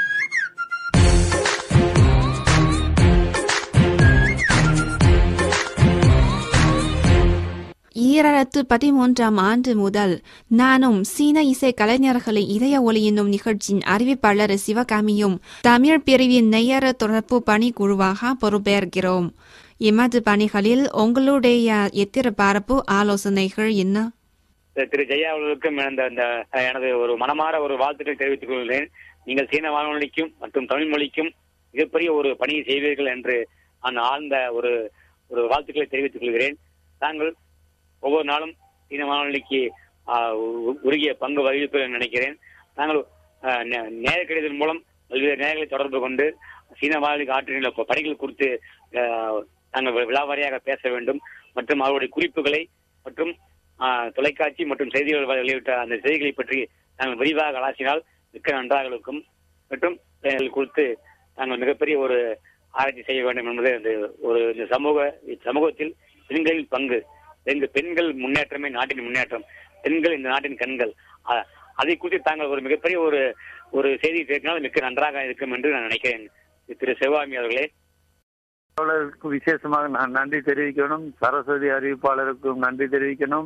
ஈராயிரத்து பதிமூன்றாம் ஆண்டு முதல் நானும் சீன இசை கலைஞர்களின் இதய ஒலி என்னும் நிகழ்ச்சியின் அறிவிப்பாளர் சிவகாமியும் தமிழ் பிரிவின் நேயர் தொடர்பு பணிக்குழுவாக பொறுப்பேற்கிறோம் எமது பணிகளில் உங்களுடைய எதிர்பார்ப்பு ஆலோசனைகள் என்ன திரு ஜெயா அவர்களுக்கும் இந்த இந்த அஹ், எனது ஒரு மனமாற ஒரு வாழ்த்துக்களை தெரிவித்துக் கொள்கிறேன் நீங்கள் சீன வானொலிக்கும் மற்றும் தமிழ் மொழிக்கும் மிகப்பெரிய ஒரு பணியை செய்வீர்கள் என்று நான் ஆழ்ந்த ஒரு ஒரு வாழ்த்துக்களை தெரிவித்துக் கொள்கிறேன் தாங்கள் ஒவ்வொரு நாளும் சீன வானொலிக்கு ஆஹ், உ- உருகிய பங்கு வகிப்பீர்கள் என்று நினைக்கிறேன் நாங்கள் ஆஹ், நே- நேர கடிதம் மூலம் பல்வேறு நேரங்களை தொடர்பு கொண்டு சீன வானொலிக்கு ஆற்றின பணிகள் குறித்து ஆஹ், நாங்கள் வி- விலாவாரியாக பேச வேண்டும் மற்றும் அவருடைய குறிப்புகளை மற்றும் ஆஹ், தொலைக்காட்சி மற்றும் செய்திகள் வெளியிட்ட அந்த செய்திகளை பற்றி நாங்கள் விரிவாக அலாசினால் மிக்க நன்றாக இருக்கும் மற்றும் எங்கள் குறித்து நாங்கள் மிகப்பெரிய ஒரு ஆராய்ச்சி செய்ய வேண்டும் என்பது இந்த ஒரு இந்த சமூக சமூகத்தில் பெண்களின் பங்கு எங்க பெண்கள் முன்னேற்றமே நாட்டின் முன்னேற்றம் பெண்கள் இந்த நாட்டின் கண்கள் அ- அதை குறித்து தாங்கள் ஒரு மிகப்பெரிய ஒரு ஒரு செய்தி சேர்க்கினால் மிக்க நன்றாக இருக்கும் என்று நான் நினைக்கிறேன் திரு சிவகாமி அவர்களே அறிவிப்பாளருக்கு விசேஷமாக நான் நன்றி தெரிவிக்கணும் சரஸ்வதி அறிவிப்பாளருக்கும் நன்றி தெரிவிக்கணும்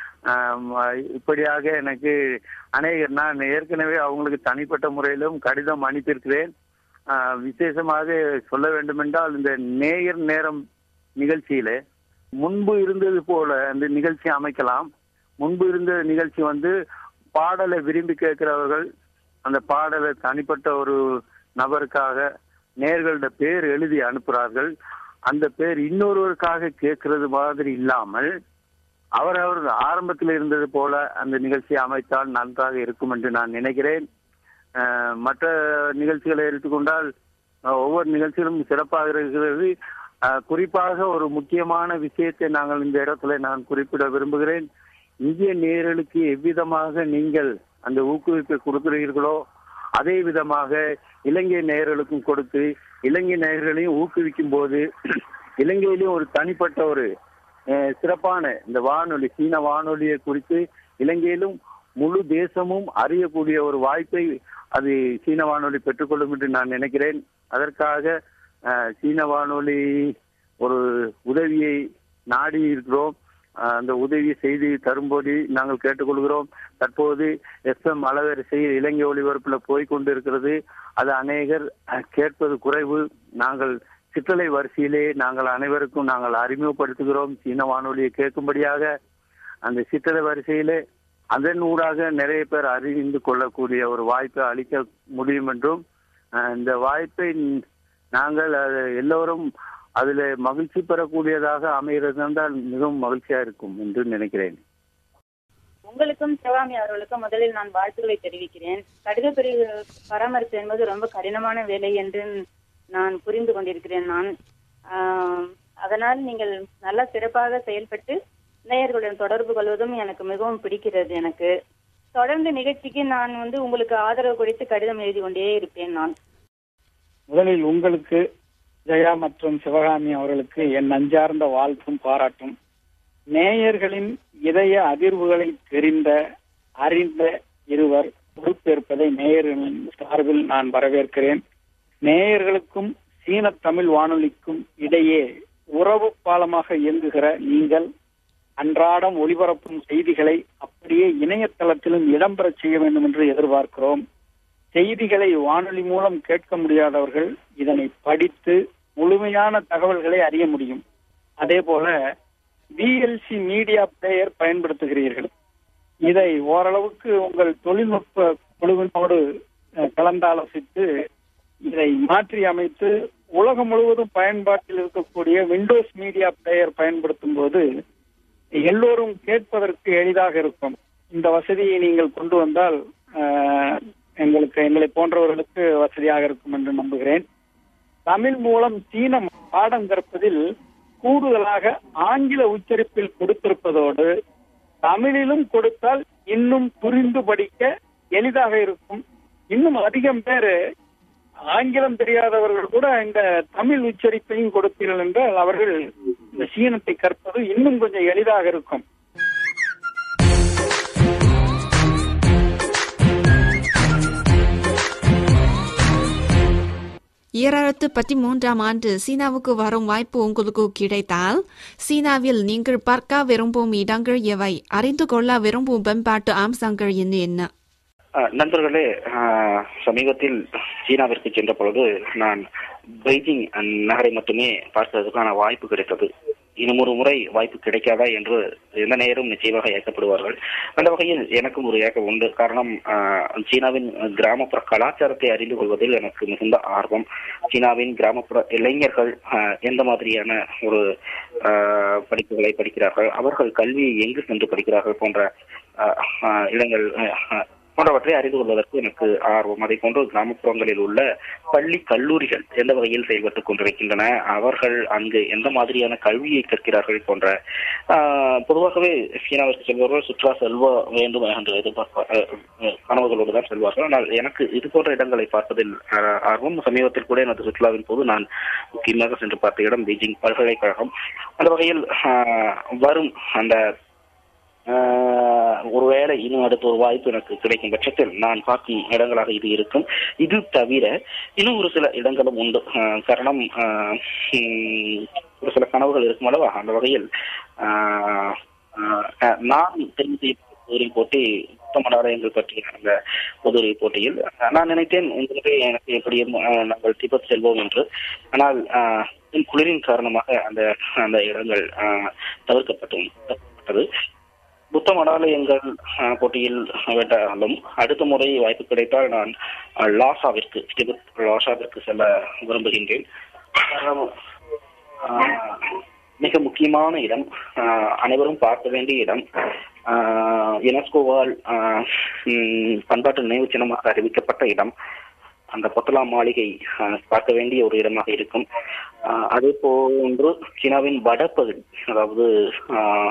ஆம், இப்படியாக எனக்கு அநேக நான் ஏற்கனவே அவங்களுக்கு தனிப்பட்ட முறையிலும் கடிதம் அனுப்பியிருக்கிறேன் ஆ, விசேஷமாக சொல்ல வேண்டுமென்றால் இந்த நேயர் நேரம் நிகழ்ச்சியில முன்பு இருந்தது போல அந்த நிகழ்ச்சி அமைக்கலாம் முன்பு இருந்த நிகழ்ச்சி வந்து பாடலை விரும்பி கேட்கிறவர்கள் அந்த பாடலை தனிப்பட்ட ஒரு நபருக்காக நேர்களோட பேர் எழுதி அனுப்புகிறார்கள் அந்த பேர் இன்னொருவருக்காக கேட்கறது மாதிரி இல்லாமல் அவர் அவர் ஆரம்பத்தில் இருந்தது போல அந்த நிகழ்ச்சியை அமைத்தால் நன்றாக இருக்கும் என்று நான் நினைக்கிறேன் அஹ், மற்ற நிகழ்ச்சிகளை எடுத்துக்கொண்டால் அஹ், ஒவ்வொரு நிகழ்ச்சிகளும் சிறப்பாக இருக்கிறது அஹ், குறிப்பாக ஒரு முக்கியமான விஷயத்தை நாங்கள் இந்த இடத்துல நான் குறிப்பிட விரும்புகிறேன் இந்திய நேயர்களுக்கு எவ்விதமாக நீங்கள் அந்த ஊக்குவிப்பை கொடுக்கிறீர்களோ அதே விதமாக இலங்கை நேயர்களுக்கும் கொடுத்து இலங்கை நேயர்களையும் ஊக்குவிக்கும் போது இலங்கையிலும் ஒரு தனிப்பட்ட ஒரு அஹ், சிறப்பான இந்த வானொலி சீன வானொலியை குறித்து இலங்கையிலும் முழு தேசமும் அறியக்கூடிய ஒரு வாய்ப்பை அது சீன வானொலி பெற்றுக்கொள்ளும் என்று நான் நினைக்கிறேன் அதற்காக அஹ், சீன வானொலி ஒரு உதவியை நாடி இருக்கிறோம் அஹ், அந்த உதவி செய்தி தரும்படி நாங்கள் கேட்டுக்கொள்கிறோம் தற்போது எஸ்எம் அலவரிசையில் இலங்கை ஒளிபரப்புல போய் கொண்டிருக்கிறது அது அநேகர் அஹ், கேட்பது குறைவு நாங்கள் சிற்றலை வரிசையிலே நாங்கள் அனைவருக்கும் நாங்கள் அறிமுகப்படுத்துகிறோம் சீன வானொலியை கேட்கும்படியாக அந்த சிற்றலை வரிசையிலே அதன் ஊடாக நிறைய பேர் அறிந்து கொள்ளக்கூடிய ஒரு வாய்ப்பை அளிக்க முடியும் என்றும் அஹ், இந்த வாய்ப்பை நாங்கள் அது எல்லோரும் அதில் மகிழ்ச்சி பெறக்கூடியதாக அமைகிறது என்றால் மிகவும் மகிழ்ச்சியா இருக்கும் என்று நினைக்கிறேன் உங்களுக்கும் சிவகாமி அவர்களுக்கும் முதலில் நான் வாழ்த்துக்களை தெரிவிக்கிறேன் கடித பிரிவு பராமரிப்பு என்பது ரொம்ப கடினமான வேலை என்று நான் புரிந்து கொண்டிருக்கிறேன் நான் ஆம், அதனால் நீங்கள் நல்லா சிறப்பாக செயல்பட்டு நேயர்களுடன் தொடர்பு கொள்வதும் எனக்கு மிகவும் பிடிக்கிறது எனக்கு தொடர்ந்து நிகழ்ச்சிக்கு நான் வந்து உங்களுக்கு ஆதரவு குறித்து கடிதம் எழுதி கொண்டே இருப்பேன் நான் முதலில் உங்களுக்கு ஜெயா மற்றும் சிவகாமி அவர்களுக்கு என் நஞ்சார்ந்த வாழ்த்தும் பாராட்டும் நேயர்களின் இதய அதிர்வுகளை தெரிந்த அறிந்த இருவர் பொறுப்பேற்பதை நேயர்களின் சார்பில் நான் வரவேற்கிறேன் நேயர்களுக்கும் சீன தமிழ் வானொலிக்கும் இடையே உறவு பாலமாக இயங்குகிற நீங்கள் அன்றாடம் ஒளிபரப்பும் செய்திகளை அப்படியே இணையதளத்திலும் இடம்பெறச் செய்ய வேண்டும் என்று எதிர்பார்க்கிறோம் செய்திகளை வானொலி மூலம் கேட்க முடியாதவர்கள் இதனை படித்து முழுமையான தகவல்களை அறிய முடியும் அதே போல விஎல்சி மீடியா பிளேயர் பயன்படுத்துகிறீர்கள் இதை ஓரளவுக்கு உங்கள் தொழில்நுட்ப குழுவினோடு அஹ், கலந்தாலோசித்து இதை மாற்றி அமைத்து உலகம் முழுவதும் பயன்பாட்டில் இருக்கக்கூடிய விண்டோஸ் மீடியா பிளேயர் பயன்படுத்தும் போது எல்லோரும் கேட்பதற்கு எளிதாக இருக்கும் இந்த வசதியை நீங்கள் கொண்டு வந்தால் அஹ், எங்களுக்கு எங்களை போன்றவர்களுக்கு வசதியாக இருக்கும் என்று நம்புகிறேன் தமிழ் மூலம் சீன பாடம் கற்பதில் கூடுதலாக ஆங்கில உச்சரிப்பில் கொடுத்திருப்பதோடு தமிழிலும் கொடுத்தால் இன்னும் புரிந்து படிக்க எளிதாக இருக்கும் இன்னும் அதிகம் பேர் ஆங்கிலம் தெரியாதவர்கள் கூட இந்த தமிழ் உச்சரிப்பையும் கொடுத்தீர்கள் என்றால் அவர்கள் இந்த சீனத்தை கற்பது இன்னும் கொஞ்சம் எளிதாக இருக்கும் ஈராயிரத்து பதிமூன்றாம் ஆண்டு சீனாவுக்கு வரும் வாய்ப்பு உங்களுக்கு கிடைத்தால் சீனாவில் நீங்கள் பார்க்க விரும்பும் இடங்கள் எவை அறிந்து கொள்ள விரும்பும் பண்பாட்டு அம்சங்கள் என்ன என்ன அஹ், நண்பர்களே அஹ், சமீபத்தில் சீனாவிற்கு சென்ற பொழுது நான் பெய்ஜிங் நகரை மட்டுமே பார்ப்பதற்கான வாய்ப்பு கிடைத்தது இன்னும் ஒரு முறை வாய்ப்பு கிடைக்காதா என்று எந்த நேரம் நிச்சயமாக ஏற்கப்படுவார்கள் அந்த வகையில் எனக்கும் ஒரு ஏக்கம் உண்டு காரணம் அஹ், சீனாவின் கிராமப்புற கலாச்சாரத்தை அறிந்து கொள்வதில் எனக்கு மிகுந்த ஆர்வம் சீனாவின் கிராமப்புற இளைஞர்கள் அஹ், எந்த மாதிரியான ஒரு அஹ், படிப்புகளை படிக்கிறார்கள் அவர்கள் கல்வியை எங்கு சென்று படிக்கிறார்கள் போன்ற அஹ், அஹ், இடங்கள் அஹ், போன்றவற்றை அறிந்து கொள்வதற்கு எனக்கு ஆர்வம் அதை போன்று கிராமப்புறங்களில் உள்ள பள்ளி கல்லூரிகள் எந்த வகையில் செயல்பட்டுக் கொண்டிருக்கின்றன அவர்கள் அங்கு எந்த மாதிரியான கல்வியை கற்கிறார்கள் போன்ற ஆஹ், பொதுவாகவே சீனாவிற்கு செல்பவர்கள் சுற்றுலா செல்வ வேண்டும் என்று எதிர்பார்ப்ப அஹ், அஹ், கனவுகளோடு தான் செல்வார்கள் ஆனால் எனக்கு இது போன்ற இடங்களை பார்ப்பதில் ஆஹ், ஆர்வம் சமீபத்தில் கூட எனது சுற்றுலாவின் போது நான் முக்கியமாக சென்று பார்த்த இடம் பீஜிங் பல்கலைக்கழகம் அந்த வகையில் ஆஹ், வரும் அந்த ஆஹ் ஒருவேளை இன்னும் அடுத்த ஒரு வாய்ப்பு எனக்கு கிடைக்கும் பட்சத்தில் நான் பார்க்கும் இடங்களாக இது இருக்கும் இது தவிர இன்னும் ஒரு சில இடங்களும் உண்டு ஆஹ் காரணம் ஆஹ் ஹம், ஒரு சில கனவுகள் இருக்கும் அல்லவா அந்த வகையில் ஆஹ் ஆஹ் நான் தெரிந்து செய்யப்பட்ட பொதுரை போட்டி புத்தமடாலயங்கள் பற்றிய அந்த பொதுரை போட்டியில் நான் நினைத்தேன் உங்களுக்கு எனக்கு எப்படியும் ஆஹ், நாங்கள் திபெத் செல்வோம் என்று ஆனால் ஆஹ், குளிரின் காரணமாக அந்த அந்த இடங்கள் ஆஹ், தவிர்க்கப்பட்டும் தவிர்க்கப்பட்டது புத்த மடாலயங்கள் அஹ், போட்டியில் வென்றாலும் அடுத்த முறை வாய்ப்பு கிடைத்தால் நான் அஹ், லாசாவிற்கு திபெத் லாசாவிற்கு செல்ல விரும்புகின்றேன் காரணம், அஹ், மிக முக்கியமான இடம் அஹ், அனைவரும் பார்க்க வேண்டிய இடம் அஹ், யுனெஸ்கோவால் அஹ், ம், பண்பாட்டு நினைவு சின்னமாக அறிவிக்கப்பட்ட இடம் அந்த பொத்தலா மாளிகை அஹ், பார்க்க வேண்டிய ஒரு இடமாக இருக்கும் அஹ், அதே போன்று சீனாவின் வடபகுதி அதாவது அஹ்,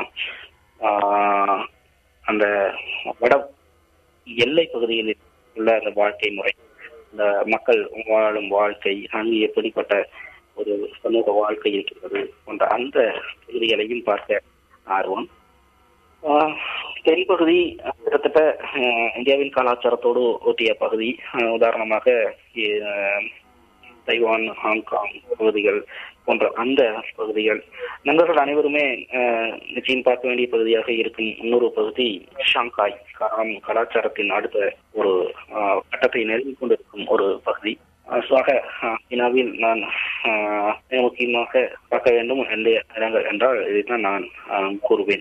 ஆஹ் அந்த வட எல்லை பகுதியில் உள்ள அந்த வாழ்க்கை முறை இந்த மக்கள் வாழும் வாழ்க்கை அங்கு எப்படிப்பட்ட ஒரு சமூக வாழ்க்கை இருக்கிறது போன்ற அந்த பகுதிகளையும் பார்க்க ஆர்வம் ஆஹ் தென்பகுதி கிட்டத்தட்ட ஆஹ் இந்தியாவின் கலாச்சாரத்தோடு ஒட்டிய பகுதி ஆஹ் உதாரணமாக ஆஹ் தைவான் ஹாங்காங் பகுதிகள் போன்ற அந்த பகுதிகள் நண்பர்கள் அனைவருமே ஆஹ், நிச்சயம் பார்க்க வேண்டிய பகுதியாக இருக்கும் இன்னொரு பகுதி ஷாங்காய் காரணம் கலாச்சாரத்தின் அடுத்த ஒரு ஆஹ், கட்டத்தை நெருங்கி கொண்டிருக்கும் ஒரு பகுதி ஆஹ், so ஆக ஆஹ், சீனாவில் நான் ஆஹ், மிக முக்கியமாக பார்க்க வேண்டும் என்ற இடங்கள் என்றால் இதைத்தான் நான் ஆஹ், கூறுவேன்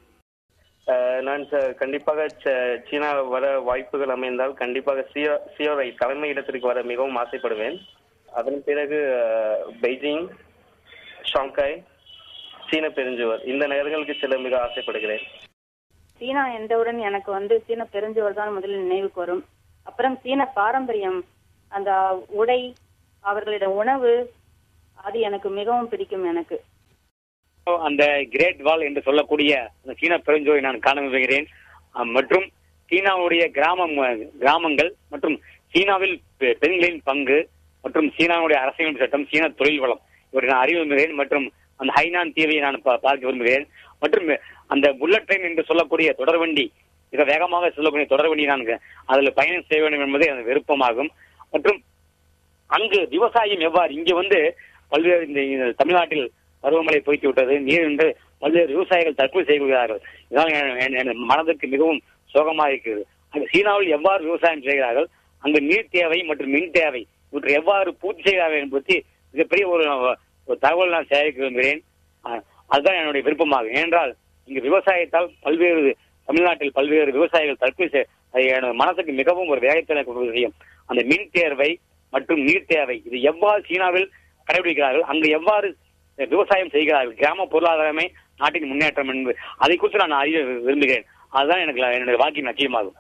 அஹ் நான் ச- கண்டிப்பாக ச- சீனா வர வாய்ப்புகள் அமைந்தால் கண்டிப்பாக சியோ சியோரை தலைமை இடத்திற்கு வர மிகவும் ஆசைப்படுவேன் அதன் பிறகு அஹ், பெய்ஜிங் ஷாங்காய் சீன பெருஞ்சுவர் இந்த நகரங்களுக்கு செல்ல மிக ஆசைப்படுகிறேன் சீனா என்றவுடன் எனக்கு வந்து சீன பெருஞ்சுவர் தான் முதலில் நினைவுக்கு வரும் அப்புறம் சீன பாரம்பரியம் அந்த உடை அவர்களிட உணவு அது எனக்கு மிகவும் பிடிக்கும் எனக்கு அந்த கிரேட் வால் என்று சொல்லக்கூடிய அந்த சீன பெருஞ்சோலை நான் காண விரும்புகிறேன் அஹ், மற்றும் சீனாவுடைய கிராமம் அஹ், கிராமங்கள் மற்றும் சீனாவில் பெ- பெண்களின் பங்கு மற்றும் சீனாவுடைய அரசியல் சட்டம் சீன தொழில் வளம் இவற்றை நான் அறிய விரும்புகிறேன் மற்றும் அந்த ஹைனான் தீவை நான் பா- பார்க்க விரும்புகிறேன் மற்றும் அந்த புல்லட் ட்ரெயின் என்று சொல்லக்கூடிய தொடர்வண்டி மிக வேகமாக செல்லக்கூடிய தொடர்வண்டி நான் அதுல பயணம் செய்ய வேண்டும் என்பதே எனது விருப்பமாகும் மற்றும் அங்கு விவசாயம் எவ்வாறு இங்கே வந்து பல்வேறு இந்த இந்த தமிழ்நாட்டில் பருவமழை பொய்த்து விட்டது நீர் என்று பல்வேறு விவசாயிகள் தற்கொலை செய்கிறார்கள் இதனால் என்- என்- என் மனதுக்கு மிகவும் சோகமாக இருக்கிறது அங்கு சீனாவில் எவ்வாறு விவசாயம் செய்கிறார்கள் அங்கு நீர் தேவை மற்றும் மின் தேவை இவற்றை எவ்வாறு பூர்த்தி செய்கிறார்கள் என்பது மிகப்பெரிய ஒரு ஒரு தகவல் நான் சேகரிக்க விரும்புகிறேன் அஹ், அதுதான் என்னுடைய விருப்பமாகும் ஏனென்றால் இங்கு விவசாயத்தால் பல்வேறு தமிழ்நாட்டில் பல்வேறு விவசாயிகள் தற்கொலை செய்- அது எனது மனசுக்கு மிகவும் ஒரு வேகத்தில் கொண்டு செய்யும் அந்த மின் தேர்வை மற்றும் நீர் தேவை இது எவ்வாறு சீனாவில் கடைபிடிக்கிறார்கள் அங்கு எவ்வாறு விவசாயம் செய்கிறார்கள் கிராம பொருளாதாரமே நாட்டின் முன்னேற்றம் என்பது அதை குறித்து நான் அறிய விரும்புகிறேன் அதுதான் எனக்கு என்னுடைய வாக்கியம் நிச்சயமாகும்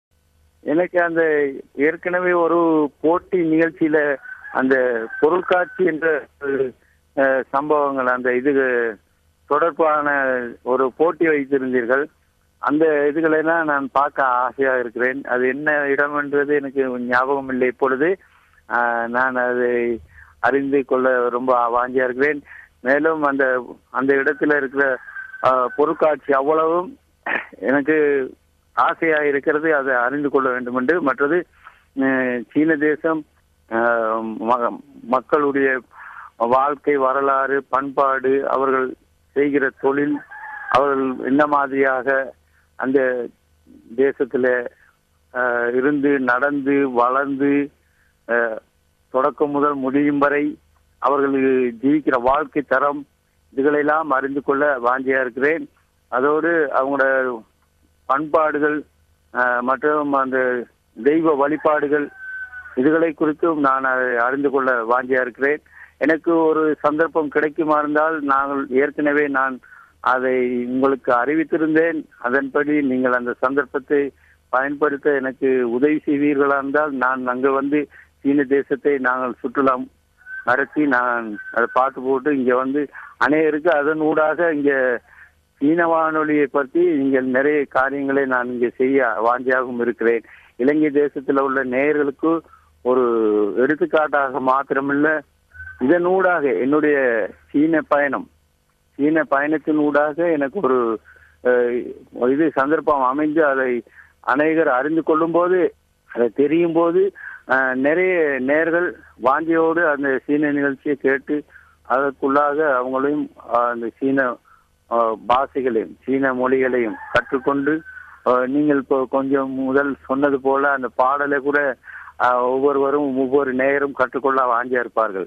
எனக்கு அந்த ஏற்கனவே ஒரு போட்டி நிகழ்ச்சியில அந்த பொருட்காட்சி என்ற ஒரு, அஹ், சம்பவங்கள் அந்த இது தொடர்பான ஒரு போட்டி வைத்திருந்தீர்கள் அந்த இதுகளெல்லாம் நான் பார்க்க ஆசையா இருக்கிறேன் அது என்ன இடம்ன்றது எனக்கு ஞாபகம் இல்லை இப்பொழுது ஆஹ், நான் அதை அறிந்து கொள்ள ரொம்ப வாஞ்சியா இருக்கிறேன் மேலும் அந்த அந்த இடத்துல இருக்கிற ஆஹ், பொருட்காட்சி அவ்வளவும் எனக்கு ஆசையா இருக்கிறது அதை அறிந்து கொள்ள வேண்டும் என்று மற்றது அஹ், சீன தேசம் அஹ், ம- மக்களுடைய வாழ்க்கை வரலாறு பண்பாடு அவர்கள் செய்கிற தொழில் அவர்கள் என்ன மாதிரியாக அந்த தேசத்துல அஹ், இருந்து நடந்து வளர்ந்து அஹ், தொடக்கம் முதல் முடியும் வரை அவர்கள் ஜீவிக்கிற வாழ்க்கை தரம் இதுகளெல்லாம் அறிந்து கொள்ள வாஞ்சியா இருக்கிறேன் அதோடு அவங்களோட பண்பாடுகள் அஹ், மற்றும் அந்த தெய்வ வழிபாடுகள் இதுகளை குறித்தும் நான் அதை அறிந்து கொள்ள வாஞ்சியா இருக்கிறேன் எனக்கு ஒரு சந்தர்ப்பம் கிடைக்குமா இருந்தால் நாங்கள் ஏற்கனவே நான் அதை உங்களுக்கு அறிவித்திருந்தேன் அதன்படி நீங்கள் அந்த சந்தர்ப்பத்தை பயன்படுத்த எனக்கு உதவி செய்வீர்களா இருந்தால் நான் அங்கு வந்து சீன தேசத்தை நாங்கள் சுற்றுலா நடத்தி நான் அதை பார்த்து போட்டு இங்க வந்து அநேகருக்கு அதன் ஊடாக இங்க சீன வானொலியை பற்றி இங்க நிறைய காரியங்களை நான் இங்க செய்ய வாஞ்சியாகவும் இருக்கிறேன் இலங்கை தேசத்துல உள்ள நேயர்களுக்கு ஒரு எடுத்துக்காட்டாக மாத்திரமில்ல இதனூடாக என்னுடைய சீன பயணம் சீன பயணத்தின் ஊடாக எனக்கு ஒரு அஹ், இது சந்தர்ப்பம் அமைந்து அதை அநேகர் அறிந்து கொள்ளும் போது அதை தெரியும் போது அஹ், நிறைய நேர்கள் வாஞ்சியோடு அந்த சீன நிகழ்ச்சியை கேட்டு அதற்குள்ளாக அவங்களையும் அஹ், அந்த சீன அஹ், பாஷைகளையும் சீன மொழிகளையும் கற்றுக்கொண்டு அஹ், நீங்கள் இப்போ கொஞ்சம் முதல் சொன்னது போல அந்த பாடலை கூட அஹ், ஒவ்வொருவரும் ஒவ்வொரு நேயரும் கற்றுக்கொள்ள வாஞ்சியா இருப்பார்கள்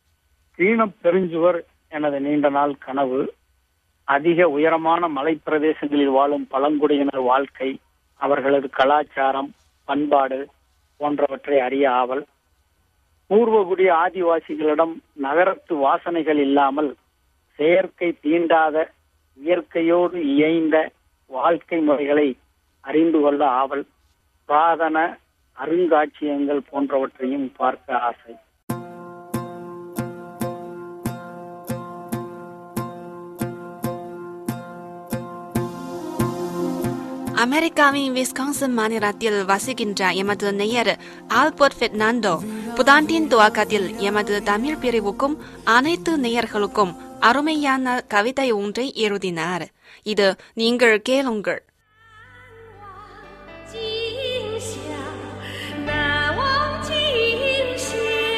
சீன பெருஞ்சுவர் எனது நீண்ட நாள் கனவு அதிக உயரமான மலைப்பிரதேசங்களில் வாழும் பழங்குடியினர் வாழ்க்கை அவர்களது கலாச்சாரம் பண்பாடு போன்றவற்றை அறிய ஆவல் பூர்வகுடி ஆதிவாசிகளிடம் நகரத்து வாசனைகள் இல்லாமல் செயற்கை தீண்டாத இயற்கையோடு இயைந்த வாழ்க்கை முறைகளை அறிந்து கொள்ள ஆவல் புராதன அருங்காட்சியகங்கள் போன்றவற்றையும் பார்க்க ஆசை அமெரிக்காவின் விஸ்கான்சன் மாநிலத்தில் வசிக்கின்ற எமது நேயர் ஆல்பர்ட் பெர்னாண்டோ புதாண்டின் துவக்கத்தில் எமது தமிழ் பிரிவுக்கும் அனைத்து நேயர்களுக்கும் அருமையான கவிதை ஒன்றை எழுதினார் இது நீங்கள் கேளுங்கள் 今宵难忘今宵。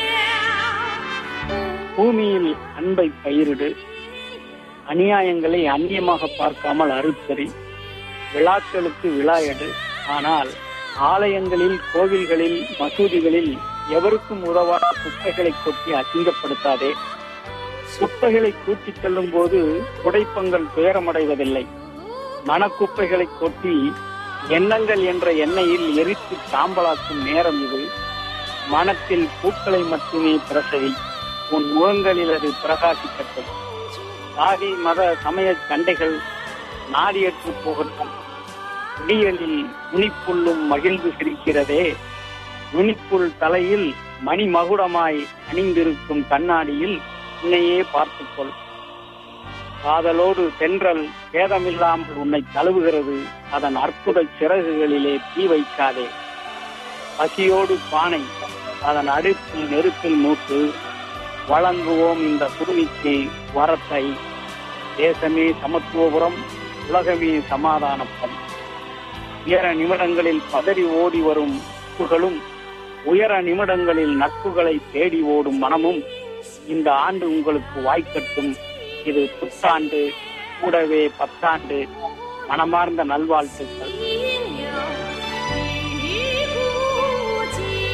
பூமியில் அன்பை பயிரிடு அநியாயங்களை அந்நியமாக பார்க்காமல் அறுத்தறி விழாக்களுக்கு விழா எடு ஆனால் ஆலயங்களில் கோவில்களில் மசூதிகளில் எவருக்கும் உதவாத குப்பைகளை கொட்டி அசிங்கப்படுத்தாதே குப்பைகளை கூட்டிச் செல்லும் போது புடைப்பங்கள் துயரமடைவதில்லை மனக்குப்பைகளை கொட்டி எண்ணங்கள் என்ற எண்ணெயில் எரித்து சாம்பலாக்கும் நேரம் இது மனத்தில் பூக்களை மட்டுமே பிரசவி உன் முகங்களில் அது பிரகாசிக்கட்டும் சாதி மத சமய சண்டைகள் நாடியற்று போகட்டும் விடியலில் நுனிப்புள்ளும் மகிழ்ந்து சிரிக்கிறதே நுனிப்புள் தலையில் மணி மகுடமாய் அணிந்திருக்கும் கண்ணாடியில் உன்னையே பார்த்துக்கொள் காதலோடு தென்றல் பேதமில்லாமல் உன்னை தழுவுகிறது அதன் அற்புத சிறகுகளிலே தீ வைக்காதே பசியோடு பானை அதன் அடுப்பில் நெருப்பில் மூட்டு வழங்குவோம் இந்த குருவிக்கு வரத்தை தேசமே சமத்துவபுரம் உலகமே சமாதானப்பம் உயர நிமிடங்களில் பதறி ஓடி வரும் நட்புகளும் உயர நிமிடங்களில் நட்புகளை தேடி ஓடும் மனமும் இந்த ஆண்டு உங்களுக்கு வாய்க்கட்டும் இது புத்தாண்டு கூடவே பத்தாண்டு மனமார்ந்த நல்வாழ்த்துக்கள் 一股劲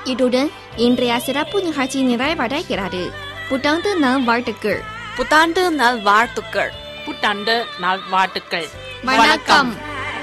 இத்துடன் இன்றைய சிறப்பு நிகழ்ச்சி நிறைவடைகிறது புத்தாண்டு நல் வாழ்த்துக்கள் புத்தாண்டு நல் வாழ்த்துக்கள் புத்தாண்டு நாள் வாழ்த்துக்கள் வணக்கம்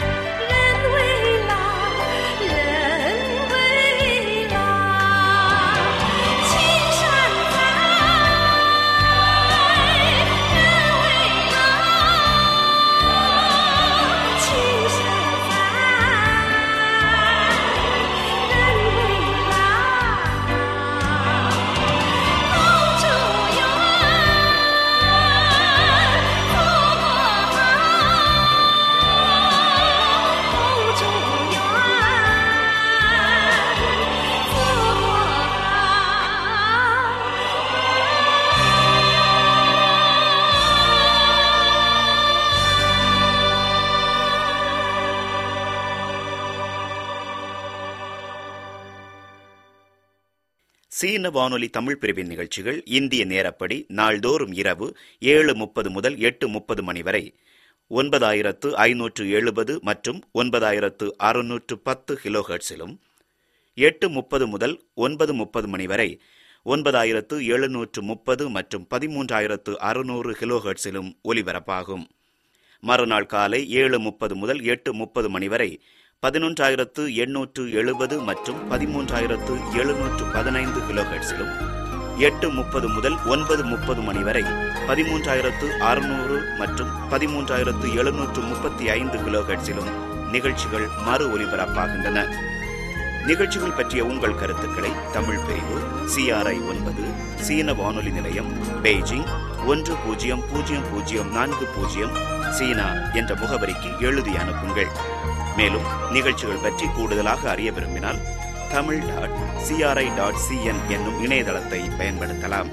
சீன வானொலி தமிழ் பிரிவின் நிகழ்ச்சிகள் இந்திய நேரப்படி நாள்தோறும் இரவு ஏழு முப்பது முதல் எட்டு முப்பது மணி வரை ஒன்பதாயிரத்து ஐநூற்று எழுபது மற்றும் ஒன்பதாயிரத்து அறுநூற்று பத்து கிலோஹெர்ட்ஸிலும் எட்டு முப்பது முதல் ஒன்பது முப்பது மணி வரை ஒன்பதாயிரத்து எழுநூற்று முப்பது மற்றும் பதிமூன்றாயிரத்து அறுநூறு கிலோஹெர்ட்ஸிலும் ஒலிபரப்பாகும் மறுநாள் காலை ஏழு முப்பது முதல் எட்டு முப்பது மணி வரை பதினொன்றாயிரத்து எண்ணூற்று எழுபது மற்றும் பதிமூன்றாயிரத்து எழுநூற்று பதினைந்து கிலோஹெர்ட்ஸிலும் எட்டு முப்பது முதல் ஒன்பது முப்பது மணி வரை பதிமூன்றாயிரத்து அறுநூறு மற்றும் பதிமூன்றாயிரத்து எழுநூற்று முப்பத்தி ஐந்து கிலோஹெர்ட்ஸிலும் நிகழ்ச்சிகள் மறு ஒலிபரப்பாகின்றன நிகழ்ச்சிகள் பற்றிய உங்கள் கருத்துக்களை தமிழ் பிரிவு சிஆர்ஐ ஒன்பது சீன வானொலி நிலையம் பெய்ஜிங் ஒன்று பூஜ்ஜியம் பூஜ்ஜியம் பூஜ்ஜியம் நான்கு பூஜ்ஜியம் சீனா என்ற முகவரிக்கு எழுதி அனுப்புங்கள் மேலும் நிகழ்ச்சிகள் பற்றி கூடுதலாக அறிய விரும்பினால் Tamil dot CRI dot CN என்னும் இணையதளத்தை பயன்படுத்தலாம்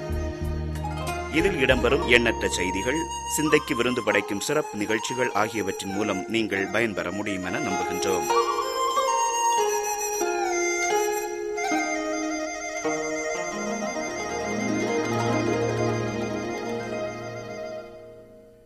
இதில் இடம்பெறும் எண்ணற்ற செய்திகள் சிந்தைக்கு விருந்து படைக்கும் சிறப்பு நிகழ்ச்சிகள் ஆகியவற்றின் மூலம் நீங்கள் பயன்பெற முடியும் என நம்புகின்றோம்